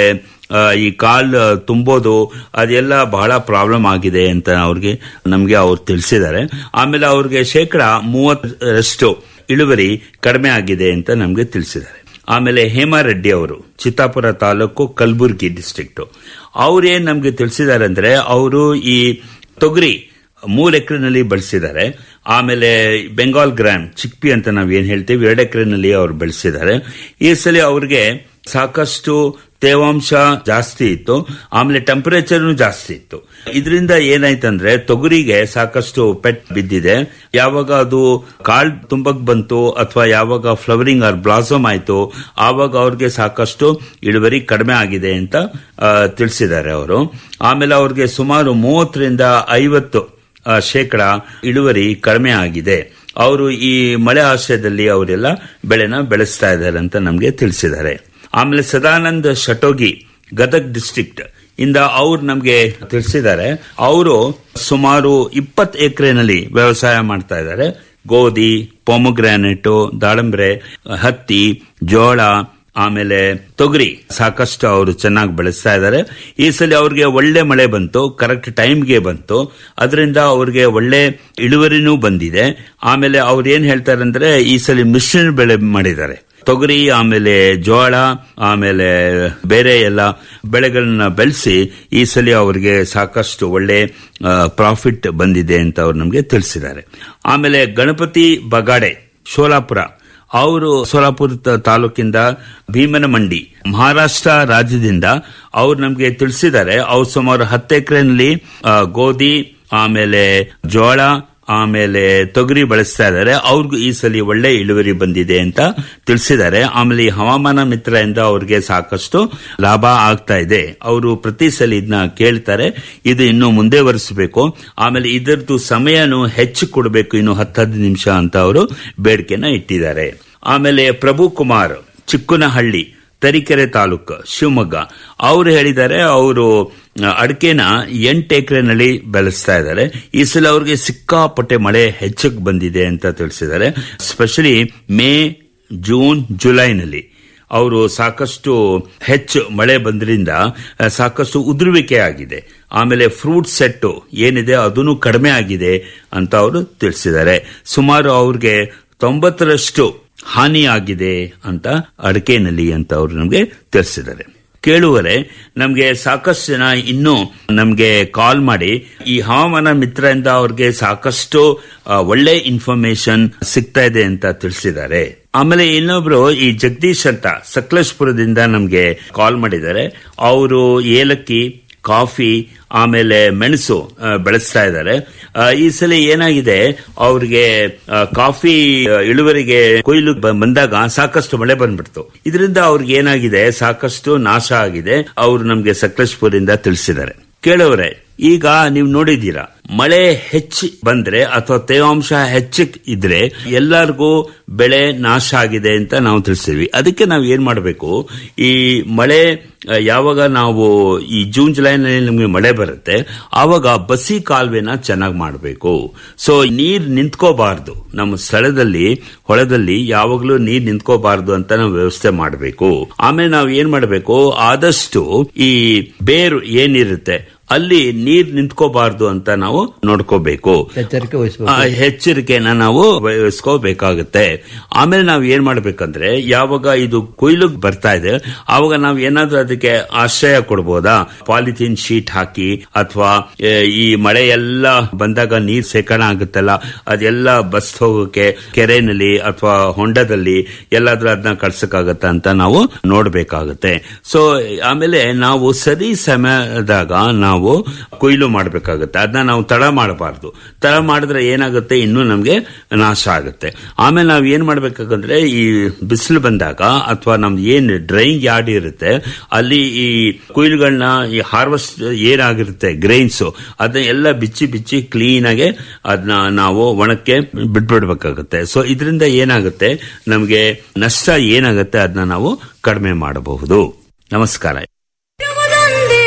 ಆ, ಈ ಕಾಲ್ ಆ, ತುಂಬೋದು ಅದೆಲ್ಲ ಬಹಳ ಪ್ರಾಬ್ಲಮ್ ಆಗಿದೆ ಅಂತ ಅವ್ರಿಗೆ ನಮ್ಗೆ ಅವ್ರು ತಿಳಿಸಿದ್ದಾರೆ ಆಮೇಲೆ ಅವ್ರಿಗೆ ಶೇಕಡ ಮೂವತ್ತರಷ್ಟು ಇಳುವರಿ ಕಡಿಮೆ ಆಗಿದೆ ಅಂತ ನಮ್ಗೆ ತಿಳಿಸಿದ್ದಾರೆ ಆಮೇಲೆ ಹೇಮಾರೆಡ್ಡಿ ಅವರು ಚಿತ್ತಾಪುರ ತಾಲೂಕು ಕಲಬುರ್ಗಿ ಡಿಸ್ಟ್ರಿಕ್ಟ್ ಅವ್ರೇನ್ ನಮ್ಗೆ ತಿಳಿಸಿದ್ದಾರೆ ಅಂದ್ರೆ ಅವರು ಈ ತೊಗರಿ ಮೂರ್ ಎಕರೆನಲ್ಲಿ ಬಳಸಿದ್ದಾರೆ ಆಮೇಲೆ ಬೆಂಗಾಲ್ ಗ್ರಾಮ್ ಚಿಕ್ಪಿ ಅಂತ ನಾವ್ ಏನ್ ಹೇಳ್ತೀವಿ ಎರಡು ಎಕರೆನಲ್ಲಿ ಅವ್ರು ಬೆಳೆಸಿದ್ದಾರೆ ಈ ಸಲ ಅವ್ರಿಗೆ ಸಾಕಷ್ಟು ತೇವಾಂಶ ಜಾಸ್ತಿ ಇತ್ತು ಆಮೇಲೆ ಟೆಂಪರೇಚರ್ ಜಾಸ್ತಿ ಇತ್ತು ಇದರಿಂದ ಏನಾಯ್ತಂದ್ರೆ ತೊಗರಿಗೆ ಸಾಕಷ್ಟು ಪೆಟ್ ಬಿದ್ದಿದೆ ಯಾವಾಗ ಅದು ಕಾಳ್ ತುಂಬಕ್ ಬಂತು ಅಥವಾ ಯಾವಾಗ ಫ್ಲವರಿಂಗ್ ಆರ್ ಬ್ಲಾಸಮ್ ಆಯ್ತು ಆವಾಗ ಅವ್ರಿಗೆ ಸಾಕಷ್ಟು ಇಳುವರಿ ಕಡಿಮೆ ಆಗಿದೆ ಅಂತ ಆ, ತಿಳಿಸಿದ್ದಾರೆ ಅವರು ಆಮೇಲೆ ಅವ್ರಿಗೆ ಸುಮಾರು ಮೂವತ್ತರಿಂದ ಐವತ್ತು ಆ, ಶೇಕಡ ಇಳುವರಿ ಕಡಿಮೆ ಆಗಿದೆ ಅವರು ಈ ಮಳೆ ಆಶ್ರಯದಲ್ಲಿ ಅವರೆಲ್ಲ ಬೆಳೆನ ಬೆಳೆಸ್ತಾ ಇದ್ದಾರೆ ಅಂತ ನಮಗೆ ತಿಳಿಸಿದ್ದಾರೆ ಆಮೇಲೆ ಸದಾನಂದ್ ಶಟೋಗಿ ಗದಗ್ ಡಿಸ್ಟ್ರಿಕ್ಟ್ ಇಂದ ಅವ್ರು ನಮ್ಗೆ ತಿಳಿಸಿದ್ದಾರೆ ಅವರು ಸುಮಾರು ಇಪ್ಪತ್ತು ಎಕರೆನಲ್ಲಿ ವ್ಯವಸಾಯ ಮಾಡ್ತಾ ಇದ್ದಾರೆ ಗೋಧಿ ಪೊಮಗ್ರಾನೆಟ್ ದಾಳಂಬ್ರೆ ಹತ್ತಿ ಜೋಳ ಆಮೇಲೆ ತೊಗರಿ ಸಾಕಷ್ಟು ಅವರು ಚೆನ್ನಾಗಿ ಬೆಳೆಸ್ತಾ ಇದ್ದಾರೆ ಈ ಸಲ ಅವ್ರಿಗೆ ಒಳ್ಳೆ ಮಳೆ ಬಂತು ಕರೆಕ್ಟ್ ಟೈಮ್ಗೆ ಬಂತು ಅದರಿಂದ ಅವ್ರಿಗೆ ಒಳ್ಳೆ ಇಳುವರಿನೂ ಬಂದಿದೆ ಆಮೇಲೆ ಅವ್ರು ಏನ್ ಹೇಳ್ತಾರೆ ಅಂದ್ರೆ ಈ ಸಲ ಮಿಶ್ರಣ ಬೆಳೆ ಮಾಡಿದ್ದಾರೆ ತೊಗರಿ ಆಮೇಲೆ ಜೋಳ ಆಮೇಲೆ ಬೇರೆ ಎಲ್ಲ ಬೆಳೆಗಳನ್ನ ಬೆಳೆಸಿ ಈ ಸಲ ಅವರಿಗೆ ಸಾಕಷ್ಟು ಒಳ್ಳೆ ಪ್ರಾಫಿಟ್ ಬಂದಿದೆ ಅಂತ ಅವ್ರು ನಮಗೆ ತಿಳಿಸಿದ್ದಾರೆ ಆಮೇಲೆ ಗಣಪತಿ ಬಗಾಡೆ ಶೋಲಾಪುರ ಅವರು ಸೋಲಾಪುರ ತ- ತಾಲೂಕಿಂದ ಭೀಮನಮಂಡಿ ಮಹಾರಾಷ್ಟ್ರ ರಾಜ್ಯದಿಂದ ಅವ್ರು ನಮಗೆ ತಿಳಿಸಿದ್ದಾರೆ ಅವ್ರು ಸುಮಾರು ಹತ್ತು ಎಕರೆನಲ್ಲಿ ಗೋಧಿ ಆಮೇಲೆ ಜೋಳ ಆಮೇಲೆ ತೊಗರಿ ಬಳಸ್ತಾ ಇದ್ದಾರೆ ಅವ್ರಿಗೂ ಈ ಸಲ ಒಳ್ಳೆ ಇಳುವರಿ ಬಂದಿದೆ ಅಂತ ತಿಳಿಸಿದ್ದಾರೆ ಆಮೇಲೆ ಈ ಹವಾಮಾನ ಮಿತ್ರದಿಂದ ಅವ್ರಿಗೆ ಸಾಕಷ್ಟು ಲಾಭ ಆಗ್ತಾ ಇದೆ ಅವರು ಪ್ರತಿ ಸಲ ಇದನ್ನ ಕೇಳ್ತಾರೆ ಇದು ಇನ್ನು ಮುಂದೆ ವರಿಸಬೇಕು ಆಮೇಲೆ ಇದರದ್ದು ಸಮಯನು ಹೆಚ್ಚು ಕೊಡಬೇಕು ಇನ್ನು ಹತ್ತು ಹದಿನೈದು ನಿಮಿಷ ಅಂತ ಅವರು ಬೇಡಿಕೆನ ಇಟ್ಟಿದ್ದಾರೆ ಆಮೇಲೆ ಪ್ರಭು ಕುಮಾರ್ ಚಿಕ್ಕನಹಳ್ಳಿ ತರೀಕೆರೆ ತಾಲೂಕು ಶಿವಮೊಗ್ಗ ಅವರು ಹೇಳಿದ್ದಾರೆ ಅವರು ಅಡಿಕೆನ ಎಂಟು ಎಕರೆನಲ್ಲಿ ಬೆಳೆಸ್ತಾ ಇದ್ದಾರೆ ಈ ಸಲ ಅವ್ರಿಗೆ ಸಿಕ್ಕಾಪಟ್ಟೆ ಮಳೆ ಹೆಚ್ಚಕ್ಕೆ ಬಂದಿದೆ ಅಂತ ತಿಳಿಸಿದ್ದಾರೆ ಸ್ಪೆಷಲಿ ಮೇ ಜೂನ್ ಜುಲೈನಲ್ಲಿ ಅವರು ಸಾಕಷ್ಟು ಹೆಚ್ಚು ಮಳೆ ಬಂದ್ರಿಂದ ಆ, ಸಾಕಷ್ಟು ಉದುರುವಿಕೆ ಆಗಿದೆ ಆಮೇಲೆ ಫ್ರೂಟ್ ಸೆಟ್ ಏನಿದೆ ಅದನ್ನು ಕಡಿಮೆ ಆಗಿದೆ ಅಂತ ಅವರು ತಿಳಿಸಿದ್ದಾರೆ ಸುಮಾರು ಅವ್ರಿಗೆ ತೊಂಬತ್ತರಷ್ಟು ಹಾನಿಯಾಗಿದೆ ಅಂತ ಅಡಿಕೆನಲ್ಲಿ ಅಂತ ಅವರು ನಮಗೆ ತಿಳಿಸಿದ್ದಾರೆ ಕೇಳುವರೆ ನಮಗೆ ಸಾಕಷ್ಟು ಜನ ಇನ್ನೂ ನಮಗೆ ಕಾಲ್ ಮಾಡಿ ಈ ಹವಾಮಾನ ಮಿತ್ರದಿಂದ ಅವ್ರಿಗೆ ಸಾಕಷ್ಟು ಆ, ಒಳ್ಳೆ ಇನ್ಫಾರ್ಮೇಶನ್ ಸಿಗ್ತಾ ಇದೆ ಅಂತ ತಿಳಿಸಿದ್ದಾರೆ ಆಮೇಲೆ ಇನ್ನೊಬ್ರು ಈ ಜಗದೀಶ್ ಅಂತ ಸಕಲೇಶ್ಪುರದಿಂದ ನಮಗೆ ಕಾಲ್ ಮಾಡಿದ್ದಾರೆ ಅವರು ಏಲಕ್ಕಿ ಕಾಫಿ ಆಮೇಲೆ ಮೆಣಸು ಆ, ಬೆಳೆಸ್ತಾ ಇದ್ದಾರೆ ಆ, ಈ ಸಲ ಏನಾಗಿದೆ ಅವ್ರಿಗೆ ಆ, ಕಾಫಿ ಆ, ಇಳುವರಿಗೆ ಕೊಯ್ಲು ಬ- ಬಂದಾಗ ಸಾಕಷ್ಟು ಮಳೆ ಬಂದ್ಬಿಡ್ತು ಇದರಿಂದ ಅವ್ರಿಗೆ ಏನಾಗಿದೆ ಸಾಕಷ್ಟು ನಾಶ ಆಗಿದೆ ಅವರು ನಮ್ಗೆ ಸಕಲೇಶ್ಪುರದಿಂದ ತಿಳಿಸಿದ್ದಾರೆ ಕೇಳೋರೆ ಈಗ ನೀವು ನೋಡಿದ್ದೀರಾ ಮಳೆ ಹೆಚ್ಚು ಬಂದ್ರೆ ಅಥವಾ ತೇವಾಂಶ ಹೆಚ್ಚು ಇದ್ರೆ ಎಲ್ಲರಿಗೂ ಬೆಳೆ ನಾಶ ಆಗಿದೆ ಅಂತ ನಾವು ತಿಳಿಸ್ತೀವಿ ಅದಕ್ಕೆ ನಾವು ಏನ್ ಮಾಡಬೇಕು ಈ ಮಳೆ ಆ, ಯಾವಾಗ ನಾವು ಈ ಜೂನ್ ಜುಲೈನಲ್ಲಿ ನಮಗೆ ಮಳೆ ಬರುತ್ತೆ ಆವಾಗ ಬಸಿ ಕಾಲುವೆನ ಚೆನ್ನಾಗಿ ಮಾಡಬೇಕು ಸೊ ನೀರ್ ನಿಂತ್ಕೋಬಾರ್ದು ನಮ್ಮ ಸ್ಥಳದಲ್ಲಿ ಹೊಳದಲ್ಲಿ ಯಾವಾಗಲೂ ನೀರ್ ನಿಂತ್ಕೋಬಾರ್ದು ಅಂತ ನಾವು ವ್ಯವಸ್ಥೆ ಮಾಡಬೇಕು ಆಮೇಲೆ ನಾವು ಏನ್ ಮಾಡಬೇಕು ಆದಷ್ಟು ಈ ಬೇರು ಏನಿರುತ್ತೆ ಅಲ್ಲಿ ನೀರ್ ನಿಂತ್ಕೋಬಾರ್ದು ಅಂತ ನಾವು ನೋಡ್ಕೋಬೇಕು ಎಚ್ಚರಿಕೆ ವಹಿಸಬೇಕು ಆ, ಎಚ್ಚರಿಕೆನ ನಾವು ವಹಿಸ್ಕೋಬೇಕಾಗುತ್ತೆ ಆಮೇಲೆ ನಾವು ಏನ್ ಮಾಡ್ಬೇಕಂದ್ರೆ ಯಾವಾಗ ಇದು ಕೊಯ್ಲು ಬರ್ತಾ ಇದೆ ಆವಾಗ ನಾವು ಏನಾದ್ರೂ ಅದಕ್ಕೆ ಆಶ್ರಯ ಕೊಡ್ಬೋದಾ ಪಾಲಿಥೀನ್ ಶೀಟ್ ಹಾಕಿ ಅಥವಾ ಈ ಮಳೆ ಎಲ್ಲ ಬಂದಾಗ ನೀರ್ ಶೇಖರಣೆ ಆಗುತ್ತಲ್ಲ ಅದೆಲ್ಲ ಬಸ್ ಹೋಗೋಕೆ ಕೆರೆನಲ್ಲಿ ಅಥವಾ ಹೊಂಡದಲ್ಲಿ ಎಲ್ಲಾದ್ರೂ ಅದನ್ನ ಕಳ್ಸಕ್ಕಾಗತ್ತ ಅಂತ ನಾವು ನೋಡ್ಬೇಕಾಗುತ್ತೆ ಸೊ ಆಮೇಲೆ ನಾವು ಸರಿ ಸಮಯದಾಗ ನಾವು ಕೊಯ್ಲು ಮಾಡಬೇಕಾಗುತ್ತೆ ಅದನ್ನ ನಾವು ತಡ ಮಾಡಬಾರ್ದು ತಡ ಮಾಡಿದ್ರೆ ಏನಾಗುತ್ತೆ ಇನ್ನೂ ನಮಗೆ ನಾಶ ಆಗುತ್ತೆ ಆಮೇಲೆ ನಾವು ಏನ್ ಮಾಡ್ಬೇಕಾಗಂದ್ರೆ ಈ ಬಿಸಿಲು ಬಂದಾಗ ಅಥವಾ ನಮ್ದು ಏನ್ ಡ್ರೈಯಿಂಗ್ ಯಾರ್ಡ್ ಇರುತ್ತೆ ಅಲ್ಲಿ ಈ ಕೊಯ್ಲುಗಳನ್ನ ಈ ಹಾರ್ವೆಸ್ಟ್ ಏನಾಗಿರುತ್ತೆ ಗ್ರೈನ್ಸ್ ಅದನ್ನ ಎಲ್ಲ ಬಿಚ್ಚಿ ಬಿಚ್ಚಿ ಕ್ಲೀನ್ ಆಗಿ ಅದನ್ನ ನಾವು ಒಣಕ್ಕೆ ಬಿಟ್ಬಿಡ್ಬೇಕಾಗುತ್ತೆ ಸೊ ಇದರಿಂದ ಏನಾಗುತ್ತೆ ನಮಗೆ ನಷ್ಟ ಏನಾಗುತ್ತೆ ಅದನ್ನ ನಾವು ಕಡಿಮೆ ಮಾಡಬಹುದು ನಮಸ್ಕಾರ ಇರುವುದೊಂದೇ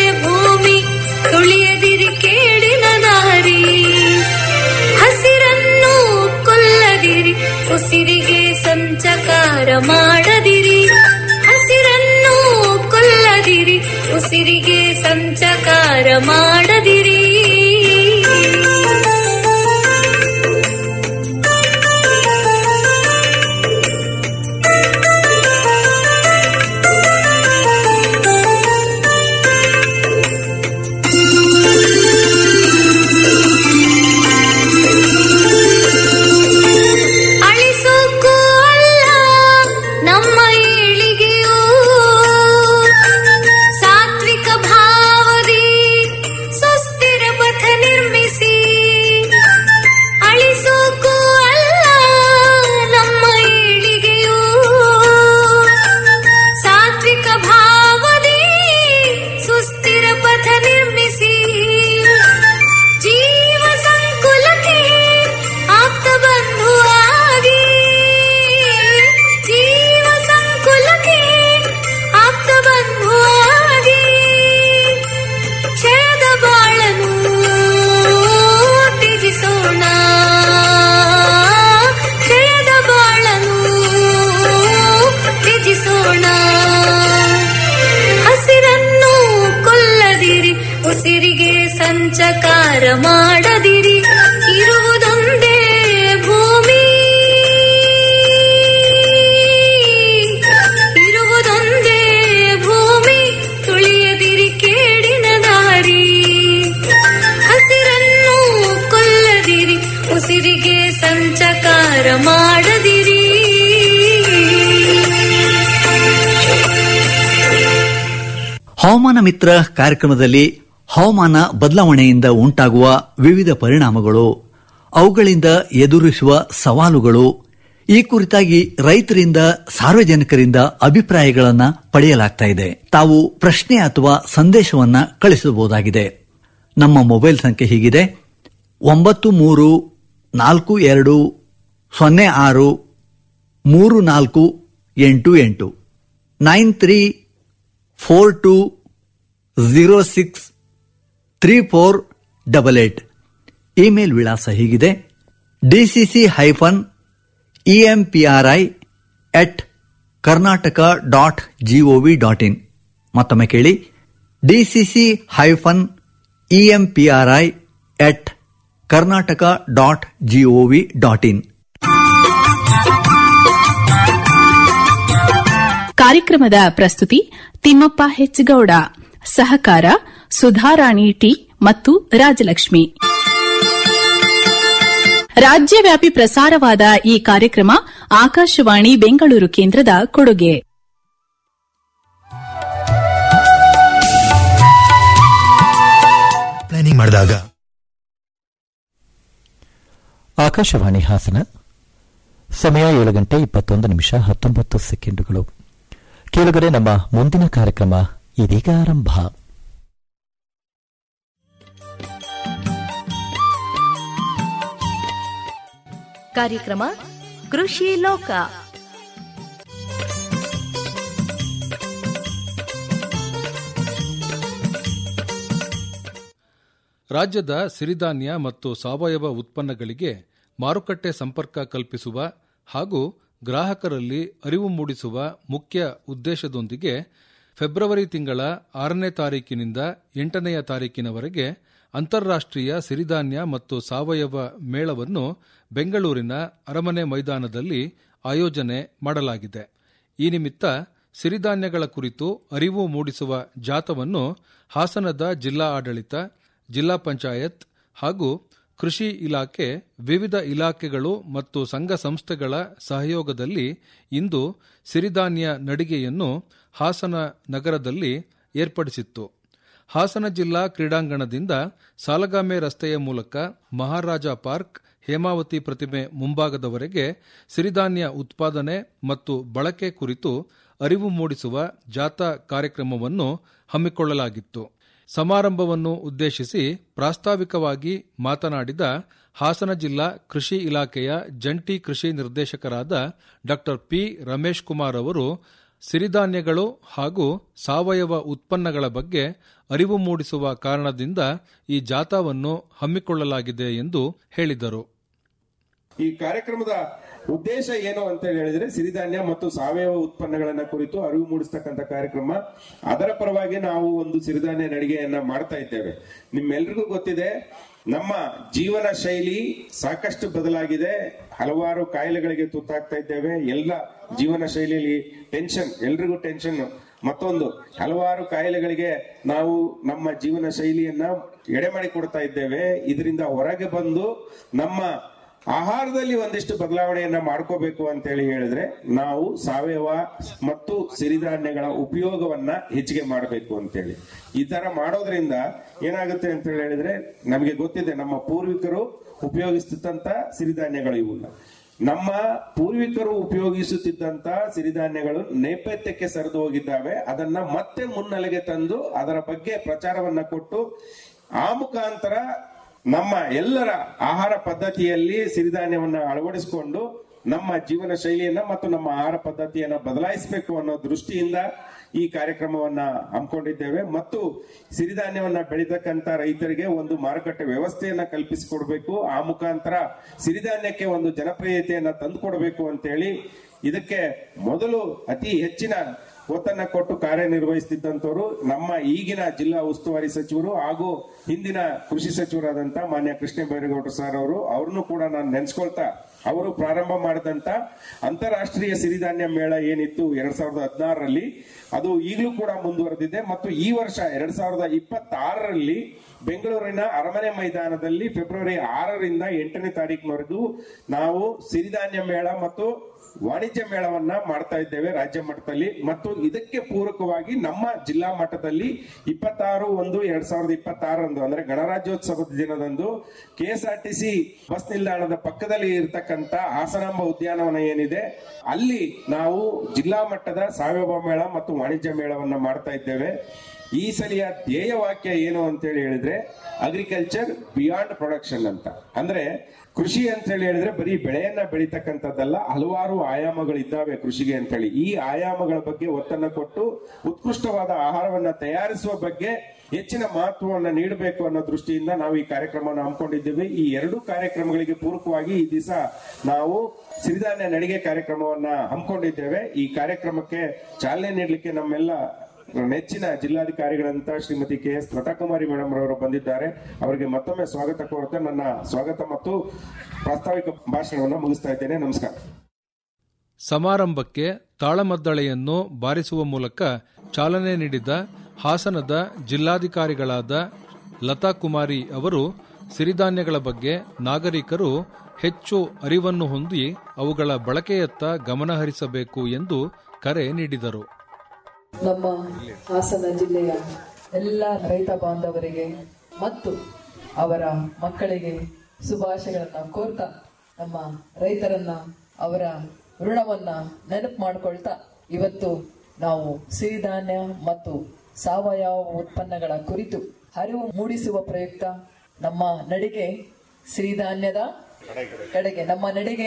ಭೂಮಿ ತುಳಿಯದಿರಿ ಕೇಡಿನ ದಾರಿ ಹಸಿರನ್ನು ಕೊಲ್ಲದಿರಿ ಉಸಿರಿಗೆ ಸಂಚಕಾರ ಮಾಡದಿರಿ ಹಸಿರನ್ನು ಕೊಲ್ಲದಿರಿ ಉಸಿರಿಗೆ ಸಂಚಕಾರ ಮಾಡದಿರಿ ಅಳಿಸೋಕ್ಕೂ ಅಲ್ಲ ನಮ್ಮ ಏಳಿಗೆಯೂ ಸಾತ್ವಿಕ ಭಾವದಿ ಸುಸ್ಥಿರ ಪಥ ನಿರ್ಮಿಸಿ ಅಳಿಸೋಕ್ಕೂ ಅಲ್ಲ ನಮ್ಮ ಏಳಿಗೆಯೂ ಸಾತ್ವಿಕ ಭಾವದಿ ಸುಸ್ಥಿರ ಪಥ ನಿರ್ಮಿಸಿ ಜೀವ ಸಂಕುಲಕ್ಕೆ ಆಪ್ತ ಬಂಧುವಾಗಿ ಜೀವ ಸಂಕುಲಕ್ಕೆ ಆಪ್ತ ಬಂಧುವಾಗಿ ಕ್ಷಣದ ಬಾಳನು ತ್ಯಜಿಸೋಣ ಕ್ಷಣದ ಬಾಳನು ತ್ಯಜಿಸೋಣ ಹಸಿರನ್ನು ಕೊಲ್ಲದಿರಿ ಉಸಿರಿಗೆ ಸಂಚಕಾರ ಮಾಡದಿರಿ ಇರುವುದೊಂದೇ ಭೂಮಿ ಇರುವುದೊಂದೇ ಭೂಮಿ ತುಳಿಯದಿರಿ ಕೇಡಿನ ದಾರಿ ಹಸಿರನ್ನು ಕೊಲ್ಲದಿರಿ ಉಸಿರಿಗೆ ಸಂಚಕಾರ ಮಾಡದಿರಿ ಹವಾಮಾನ ಮಿತ್ರ ಕಾರ್ಯಕ್ರಮದಲ್ಲಿ ಹವಾಮಾನ ಬದಲಾವಣೆಯಿಂದ ಉಂಟಾಗುವ ವಿವಿಧ ಪರಿಣಾಮಗಳು ಅವುಗಳಿಂದ ಎದುರಿಸುವ ಸವಾಲುಗಳು ಈ ಕುರಿತಾಗಿ ರೈತರಿಂದ ಸಾರ್ವಜನಿಕರಿಂದ ಅಭಿಪ್ರಾಯಗಳನ್ನು ಪಡೆಯಲಾಗ್ತಾ ಇದೆ ತಾವು ಪ್ರಶ್ನೆ ಅಥವಾ ಸಂದೇಶವನ್ನ ಕಳಿಸಬಹುದಾಗಿದೆ ನಮ್ಮ ಮೊಬೈಲ್ ಸಂಖ್ಯೆ ಹೀಗಿದೆ ಒಂಬತ್ತು ಮೂರು ನಾಲ್ಕು ಎರಡು ಸೊನ್ನೆ ಆರು ಮೂರು ನಾಲ್ಕು ಎಂಟು ಎಂಟು nine three four two zero six three four double eight email ವಿಳಾಸ ಹೀಗಿದೆ DCC hyphen EMPRI at Karnataka dot GOV dot in ಮತ್ತೊಮ್ಮೆ ಕೇಳಿ DCC hyphen EMPRI at Karnataka dot GOV dot in ಕಾರ್ಯಕ್ರಮದ ಪ್ರಸ್ತುತಿ ತಿಮ್ಮಪ್ಪ ಹೆಚ್ಗೌಡ ಸಹಕಾರ ಸುಧಾರಾಣಿ ಟಿ ಮತ್ತು ರಾಜಲಕ್ಷ್ಮಿ ರಾಜ್ಯವ್ಯಾಪಿ ಪ್ರಸಾರವಾದ ಈ ಕಾರ್ಯಕ್ರಮ ಆಕಾಶವಾಣಿ ಬೆಂಗಳೂರು ಕೇಂದ್ರದ ಕೊಡುಗೆ ಪ್ಲಾನಿಂಗ್ ಮಾಡಿದಾಗ ಆಕಾಶವಾಣಿ ಹಾಸನ ಸಮಯ ಏಳು ಗಂಟೆ ಇಪ್ಪತ್ತೊಂದು ನಿಮಿಷ ಹತ್ತೊಂಬತ್ತು ಸೆಕೆಂಡುಗಳು ಕೇಳುಗರೆ ನಮ್ಮ ಮುಂದಿನ ಕಾರ್ಯಕ್ರಮ ಇದೀಗ ಆರಂಭ ಕಾರ್ಯಕ್ರಮ ಕೃಷಿ ಲೋಕ ರಾಜ್ಯದ ಸಿರಿಧಾನ್ಯ ಮತ್ತು ಸಾವಯವ ಉತ್ಪನ್ನಗಳಿಗೆ ಮಾರುಕಟ್ಟೆ ಸಂಪರ್ಕ ಕಲ್ಪಿಸುವ ಹಾಗೂ ಗ್ರಾಹಕರಲ್ಲಿ ಅರಿವು ಮೂಡಿಸುವ ಮುಖ್ಯ ಉದ್ದೇಶದೊಂದಿಗೆ ಫೆಬ್ರವರಿ ತಿಂಗಳ ಆರನೇ ತಾರೀಕಿನಿಂದ ಎಂಟನೆಯ ತಾರೀಕಿನವರೆಗೆ ಅಂತಾರಾಷ್ಟ್ರೀಯ ಸಿರಿಧಾನ್ಯ ಮತ್ತು ಸಾವಯವ ಮೇಳವನ್ನು ಬೆಂಗಳೂರಿನ ಅರಮನೆ ಮೈದಾನದಲ್ಲಿ ಆಯೋಜನೆ ಮಾಡಲಾಗಿದೆ ಈ ನಿಮಿತ್ತ ಸಿರಿಧಾನ್ಯಗಳ ಕುರಿತು ಅರಿವು ಮೂಡಿಸುವ ಜಾಥವನ್ನು ಹಾಸನದ ಜಿಲ್ಲಾ ಆಡಳಿತ ಜಿಲ್ಲಾ ಪಂಚಾಯತ್ ಹಾಗೂ ಕೃಷಿ ಇಲಾಖೆ ವಿವಿಧ ಇಲಾಖೆಗಳು ಮತ್ತು ಸಂಘ ಸಂಸ್ಥೆಗಳ ಸಹಯೋಗದಲ್ಲಿ ಇಂದು ಸಿರಿಧಾನ್ಯ ನಡಿಗೆಯನ್ನು ಹಾಸನ ನಗರದಲ್ಲಿ ಏರ್ಪಡಿಸಿತ್ತು ಹಾಸನ ಜಿಲ್ಲಾ ಕ್ರೀಡಾಂಗಣದಿಂದ ಸಾಲಗಾಮೆ ರಸ್ತೆಯ ಮೂಲಕ ಮಹಾರಾಜ ಪಾರ್ಕ್ ಹೇಮಾವತಿ ಪ್ರತಿಮೆ ಮುಂಭಾಗದವರೆಗೆ ಸಿರಿಧಾನ್ಯ ಉತ್ಪಾದನೆ ಮತ್ತು ಬಳಕೆ ಕುರಿತು ಅರಿವು ಮೂಡಿಸುವ ಜಾಥಾ ಕಾರ್ಯಕ್ರಮವನ್ನು ಹಮ್ಮಿಕೊಳ್ಳಲಾಗಿತ್ತು ಸಮಾರಂಭವನ್ನು ಉದ್ದೇಶಿಸಿ ಪ್ರಾಸ್ತಾವಿಕವಾಗಿ ಮಾತನಾಡಿದ ಹಾಸನ ಜಿಲ್ಲಾ ಕೃಷಿ ಇಲಾಖೆಯ ಜಂಟಿ ಕೃಷಿ ನಿರ್ದೇಶಕರಾದ ಡಾ ಪಿ ರಮೇಶ್ ಕುಮಾರ್ ಅವರು ಸಿರಿಧಾನ್ಯಗಳು ಹಾಗೂ ಸಾವಯವ ಉತ್ಪನ್ನಗಳ ಬಗ್ಗೆ ಅರಿವು ಮೂಡಿಸುವ ಕಾರಣದಿಂದ ಈ ಜಾಥಾವನ್ನು ಹಮ್ಮಿಕೊಳ್ಳಲಾಗಿದೆ ಎಂದು ಹೇಳಿದರು ಈ ಕಾರ್ಯಕ್ರಮದ ಉದ್ದೇಶ ಏನು ಅಂತ ಹೇಳಿದ್ರೆ ಸಿರಿಧಾನ್ಯ ಮತ್ತು ಸಾವಯವ ಉತ್ಪನ್ನಗಳನ್ನ ಕುರಿತು ಅರಿವು ಮೂಡಿಸ್ತಕ್ಕಂಥ ಕಾರ್ಯಕ್ರಮ ಅದರ ಪರವಾಗಿ ನಾವು ಒಂದು ಸಿರಿಧಾನ್ಯ ನಡಿಗೆಯನ್ನ ಮಾಡ್ತಾ ಇದ್ದೇವೆ ನಿಮ್ಮೆಲ್ರಿಗೂ ಗೊತ್ತಿದೆ ನಮ್ಮ ಜೀವನ ಶೈಲಿ ಸಾಕಷ್ಟು ಬದಲಾಗಿದೆ ಹಲವಾರು ಕಾಯಿಲೆಗಳಿಗೆ ತುತ್ತಾಗ್ತಾ ಇದ್ದೇವೆ ಎಲ್ಲ ಜೀವನ ಶೈಲಿಯಲ್ಲಿ ಟೆನ್ಷನ್ ಎಲ್ರಿಗೂ ಟೆನ್ಷನ್ ಮತ್ತೊಂದು ಹಲವಾರು ಕಾಯಿಲೆಗಳಿಗೆ ನಾವು ನಮ್ಮ ಜೀವನ ಶೈಲಿಯನ್ನ ಎಡೆ ಮಾಡಿ ಕೊಡ್ತಾ ಇದ್ದೇವೆ ಇದರಿಂದ ಹೊರಗೆ ಬಂದು ನಮ್ಮ ಆಹಾರದಲ್ಲಿ ಒಂದಿಷ್ಟು ಬದಲಾವಣೆಯನ್ನ ಮಾಡ್ಕೋಬೇಕು ಅಂತ ಹೇಳಿ ಹೇಳಿದ್ರೆ ನಾವು ಸಾವಯವ ಮತ್ತು ಸಿರಿಧಾನ್ಯಗಳ ಉಪಯೋಗವನ್ನ ಹೆಚ್ಚಿಗೆ ಮಾಡಬೇಕು ಅಂತೇಳಿ ಈ ತರ ಮಾಡೋದ್ರಿಂದ ಏನಾಗುತ್ತೆ ಅಂತ ಹೇಳಿ ಹೇಳಿದ್ರೆ ನಮಗೆ ಗೊತ್ತಿದೆ ನಮ್ಮ ಪೂರ್ವಿಕರು ಉಪಯೋಗಿಸುತ್ತಂತ ಸಿರಿಧಾನ್ಯಗಳು ಇವನ್ನ ನಮ್ಮ ಪೂರ್ವಿಕರು ಉಪಯೋಗಿಸುತ್ತಿದ್ದಂತ ಸಿರಿಧಾನ್ಯಗಳು ನೇಪಥ್ಯಕ್ಕೆ ಸರಿದು ಹೋಗಿದ್ದಾವೆ ಅದನ್ನ ಮತ್ತೆ ಮುನ್ನೆಲೆಗೆ ತಂದು ಅದರ ಬಗ್ಗೆ ಪ್ರಚಾರವನ್ನ ಕೊಟ್ಟು ಆ ಮುಖಾಂತರ ನಮ್ಮ ಎಲ್ಲರ ಆಹಾರ ಪದ್ಧತಿಯಲ್ಲಿ ಸಿರಿಧಾನ್ಯವನ್ನ ಅಳವಡಿಸಿಕೊಂಡು ನಮ್ಮ ಜೀವನ ಶೈಲಿಯನ್ನ ಮತ್ತು ನಮ್ಮ ಆಹಾರ ಪದ್ಧತಿಯನ್ನ ಬದಲಾಯಿಸಬೇಕು ಅನ್ನೋ ದೃಷ್ಟಿಯಿಂದ ಈ ಕಾರ್ಯಕ್ರಮವನ್ನ ಹಮ್ಮಿಕೊಂಡಿದ್ದೇವೆ ಮತ್ತು ಸಿರಿಧಾನ್ಯವನ್ನ ಬೆಳೀತಕ್ಕಂತ ರೈತರಿಗೆ ಒಂದು ಮಾರುಕಟ್ಟೆ ವ್ಯವಸ್ಥೆಯನ್ನ ಕಲ್ಪಿಸಿಕೊಡ್ಬೇಕು ಆ ಮುಖಾಂತರ ಸಿರಿಧಾನ್ಯಕ್ಕೆ ಒಂದು ಜನಪ್ರಿಯತೆಯನ್ನ ತಂದುಕೊಡ್ಬೇಕು ಅಂತೇಳಿ ಇದಕ್ಕೆ ಮೊದಲು ಅತಿ ಹೆಚ್ಚಿನ ಒತ್ತನ್ನ ಕೊಟ್ಟು ಕಾರ್ಯನಿರ್ವಹಿಸುತ್ತಿದ್ದಂತವರು ನಮ್ಮ ಈಗಿನ ಜಿಲ್ಲಾ ಉಸ್ತುವಾರಿ ಸಚಿವರು ಹಾಗೂ ಹಿಂದಿನ ಕೃಷಿ ಸಚಿವರಾದಂತ ಮಾನ್ಯ ಕೃಷ್ಣ ಬೈರೇಗೌಡರು ಸರ್ ಅವರು ಅವ್ರನ್ನು ಕೂಡ ನಾನು ನೆನ್ಸ್ಕೊಳ್ತಾ ಅವರು ಪ್ರಾರಂಭ ಮಾಡಿದಂತ ಅಂತಾರಾಷ್ಟ್ರೀಯ ಸಿರಿಧಾನ್ಯ ಮೇಳ ಏನಿತ್ತು ಎರಡ್ ಸಾವಿರದ ಹದಿನಾರರಲ್ಲಿ ಅದು ಈಗಲೂ ಕೂಡ ಮುಂದುವರೆದಿದೆ ಮತ್ತು ಈ ವರ್ಷ ಎರಡ್ ಸಾವಿರದ ಇಪ್ಪತ್ತಾರರಲ್ಲಿ ಬೆಂಗಳೂರಿನ ಅರಮನೆ ಮೈದಾನದಲ್ಲಿ ಫೆಬ್ರವರಿ ಆರರಿಂದ ಎಂಟನೇ ತಾರೀಕಿನವರೆಗೂ ನಾವು ಸಿರಿಧಾನ್ಯ ಮೇಳ ಮತ್ತು ವಾಣಿಜ್ಯ ಮೇಳವನ್ನ ಮಾಡ್ತಾ ಇದ್ದೇವೆ ರಾಜ್ಯ ಮಟ್ಟದಲ್ಲಿ ಮತ್ತು ಇದಕ್ಕೆ ಪೂರಕವಾಗಿ ನಮ್ಮ ಜಿಲ್ಲಾ ಮಟ್ಟದಲ್ಲಿ ಇಪ್ಪತ್ತಾರು ಒಂದು ಎರಡ್ ಸಾವಿರದ ಇಪ್ಪತ್ತಾರರಂದು ಅಂದ್ರೆ ಗಣರಾಜ್ಯೋತ್ಸವದ ದಿನದಂದು ಕೆಎಸ್ಆರ್ಟಿಸಿ ಬಸ್ ನಿಲ್ದಾಣದ ಪಕ್ಕದಲ್ಲಿ ಇರತಕ್ಕಂತ ಹಾಸನಾಂಬ ಉದ್ಯಾನವನ ಏನಿದೆ ಅಲ್ಲಿ ನಾವು ಜಿಲ್ಲಾ ಮಟ್ಟದ ಸಾವಯವ ಮೇಳ ಮತ್ತು ವಾಣಿಜ್ಯ ಮೇಳವನ್ನ ಮಾಡ್ತಾ ಇದ್ದೇವೆ ಈ ಸಲಿಯ ಧ್ಯೇಯ ವಾಕ್ಯ ಏನು ಅಂತ ಹೇಳಿ ಹೇಳಿದ್ರೆ ಅಗ್ರಿಕಲ್ಚರ್ ಬಿಯಾಂಡ್ ಪ್ರೊಡಕ್ಷನ್ ಅಂತ ಅಂದ್ರೆ ಕೃಷಿ ಅಂತ ಹೇಳಿ ಹೇಳಿದ್ರೆ ಬರೀ ಬೆಳೆಯನ್ನ ಬೆಳೀತಕ್ಕಂಥದ್ದಲ್ಲ ಹಲವಾರು ಆಯಾಮಗಳಿದ್ದಾವೆ ಕೃಷಿಗೆ ಅಂತ ಹೇಳಿ ಈ ಆಯಾಮಗಳ ಬಗ್ಗೆ ಒತ್ತನ್ನ ಕೊಟ್ಟು ಉತ್ಕೃಷ್ಟವಾದ ಆಹಾರವನ್ನ ತಯಾರಿಸುವ ಬಗ್ಗೆ ಹೆಚ್ಚಿನ ಮಹತ್ವವನ್ನ ನೀಡಬೇಕು ಅನ್ನೋ ದೃಷ್ಟಿಯಿಂದ ನಾವು ಈ ಕಾರ್ಯಕ್ರಮವನ್ನು ಹಮ್ಮಿಕೊಂಡಿದ್ದೇವೆ ಈ ಎರಡು ಕಾರ್ಯಕ್ರಮಗಳಿಗೆ ಪೂರಕವಾಗಿ ಈ ದಿವಸ ನಾವು ಸಿರಿಧಾನ್ಯ ನಡಿಗೆ ಕಾರ್ಯಕ್ರಮವನ್ನ ಹಮ್ಮಿಕೊಂಡಿದ್ದೇವೆ ಈ ಕಾರ್ಯಕ್ರಮಕ್ಕೆ ಚಾಲನೆ ನೀಡಲಿಕ್ಕೆ ನಮ್ಮೆಲ್ಲ ನೆಚ್ಚಿನ ಜಿಲ್ಲಾಧಿಕಾರಿಗಳಂತ Shrimati K S Latakumari madam ರವರು ಬಂದಿದ್ದಾರೆ ಅವರಿಗೆ ಮತ್ತೊಮ್ಮೆ ಸ್ವಾಗತ ಕೋರುತ್ತಾ ನನ್ನ ಸ್ವಾಗತ ಮತ್ತು ಪ್ರಾಸ್ತಾವಿಕ ಭಾಷಣವನ್ನು ಮುಗಿಸ್ತಾ ಇದ್ದೇನೆ ನಮಸ್ಕಾರ ಸಮಾರಂಭಕ್ಕೆ ತಾಳಮದ್ದಳೆಯನ್ನು ಬಾರಿಸುವ ಮೂಲಕ ಚಾಲನೆ ನೀಡಿದ ಹಾಸನದ ಜಿಲ್ಲಾಧಿಕಾರಿಗಳಾದ ಲತಾ ಕುಮಾರಿ ಅವರು ಸಿರಿಧಾನ್ಯಗಳ ಬಗ್ಗೆ ನಾಗರಿಕರು ಹೆಚ್ಚು ಅರಿವನ್ನು ಹೊಂದಿ ಅವುಗಳ ಬಳಕೆಯತ್ತ ಗಮನಹರಿಸಬೇಕು ಎಂದು ಕರೆ ನೀಡಿದರು ನಮ್ಮ ಹಾಸನ ಜಿಲ್ಲೆಯ ಎಲ್ಲ ರೈತ ಬಾಂಧವರಿಗೆ ಮತ್ತು ಅವರ ಮಕ್ಕಳಿಗೆ ಶುಭಾಶಯಗಳನ್ನ ಕೋರ್ತಾ ನಮ್ಮ ರೈತರನ್ನ ಅವರ ಋಣವನ್ನ ನೆನಪು ಮಾಡ್ಕೊಳ್ತಾ ಇವತ್ತು ನಾವು ಸಿರಿಧಾನ್ಯ ಮತ್ತು ಸಾವಯವ ಉತ್ಪನ್ನಗಳ ಕುರಿತು ಅರಿವು ಮೂಡಿಸುವ ಪ್ರಯುಕ್ತ ನಮ್ಮ ನಡಿಗೆ ಸಿರಿಧಾನ್ಯದ ಕಡೆಗೆ ನಮ್ಮ ನಡಿಗೆ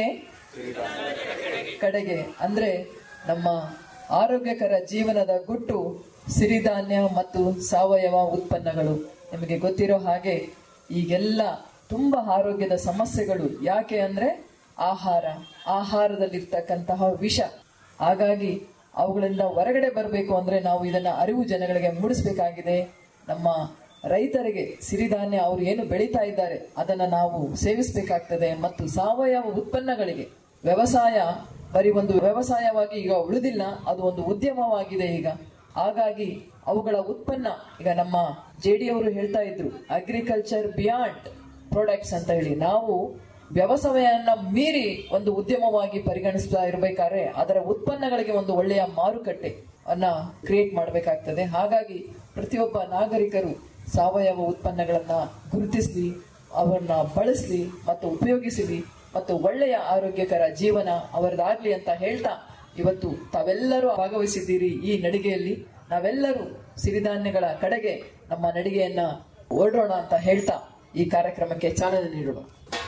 ಕಡೆಗೆ ಅಂದ್ರೆ ನಮ್ಮ ಆರೋಗ್ಯಕರ ಜೀವನದ ಗುಟ್ಟು ಸಿರಿಧಾನ್ಯ ಮತ್ತು ಸಾವಯವ ಉತ್ಪನ್ನಗಳು ನಿಮಗೆ ಗೊತ್ತಿರೋ ಹಾಗೆ ಈಗೆಲ್ಲ ತುಂಬಾ ಆರೋಗ್ಯದ ಸಮಸ್ಯೆಗಳು ಯಾಕೆ ಅಂದ್ರೆ ಆಹಾರ ಆಹಾರದಲ್ಲಿರ್ತಕ್ಕಂತಹ ವಿಷ ಹಾಗಾಗಿ ಅವುಗಳಿಂದ ಹೊರಗಡೆ ಬರಬೇಕು ಅಂದ್ರೆ ನಾವು ಇದನ್ನ ಅರಿವು ಜನಗಳಿಗೆ ಮೂಡಿಸಬೇಕಾಗಿದೆ ನಮ್ಮ ರೈತರಿಗೆ ಸಿರಿಧಾನ್ಯ ಅವರು ಏನು ಬೆಳೀತಾ ಇದ್ದಾರೆ ಅದನ್ನ ನಾವು ಸೇವಿಸಬೇಕಾಗ್ತದೆ ಮತ್ತು ಸಾವಯವ ಉತ್ಪನ್ನಗಳಿಗೆ ವ್ಯವಸಾಯ ಬರೀ ಒಂದು ವ್ಯವಸಾಯವಾಗಿ ಈಗ ಉಳಿದಿಲ್ಲ ಅದು ಒಂದು ಉದ್ಯಮವಾಗಿದೆ ಈಗ ಹಾಗಾಗಿ ಅವುಗಳ ಉತ್ಪನ್ನ ಈಗ ನಮ್ಮ ಜೆಡಿ ಅವರು ಹೇಳ್ತಾ ಇದ್ರು ಅಗ್ರಿಕಲ್ಚರ್ ಬಿಯಾಂಡ್ ಪ್ರಾಡಕ್ಟ್ಸ್ ಅಂತ ಹೇಳಿ ನಾವು ವ್ಯವಸಾಯವನ್ನ ಮೀರಿ ಒಂದು ಉದ್ಯಮವಾಗಿ ಪರಿಗಣಿಸ್ತಾ ಇರಬೇಕಾದ್ರೆ ಅದರ ಉತ್ಪನ್ನಗಳಿಗೆ ಒಂದು ಒಳ್ಳೆಯ ಮಾರುಕಟ್ಟೆ ಅನ್ನ ಕ್ರಿಯೇಟ್ ಮಾಡಬೇಕಾಗ್ತದೆ ಹಾಗಾಗಿ ಪ್ರತಿಯೊಬ್ಬ ನಾಗರಿಕರು ಸಾವಯವ ಉತ್ಪನ್ನಗಳನ್ನ ಗುರುತಿಸಲಿ ಅವನ್ನ ಬಳಸಲಿ ಮತ್ತು ಉಪಯೋಗಿಸಲಿ ಮತ್ತು ಒಳ್ಳೆಯ ಆರೋಗ್ಯಕರ ಜೀವನ ಅವರದಾಗ್ಲಿ ಅಂತ ಹೇಳ್ತಾ ಇವತ್ತು ತಾವೆಲ್ಲರೂ ಭಾಗವಹಿಸಿದ್ದೀರಿ ಈ ನಡಿಗೆಯಲ್ಲಿ ನಾವೆಲ್ಲರೂ ಸಿರಿಧಾನ್ಯಗಳ ಕಡೆಗೆ ನಮ್ಮ ನಡಿಗೆಯನ್ನ ಓಡೋಣ ಅಂತ ಹೇಳ್ತಾ ಈ ಕಾರ್ಯಕ್ರಮಕ್ಕೆ ಚಾಲನೆ ನೀಡೋಣ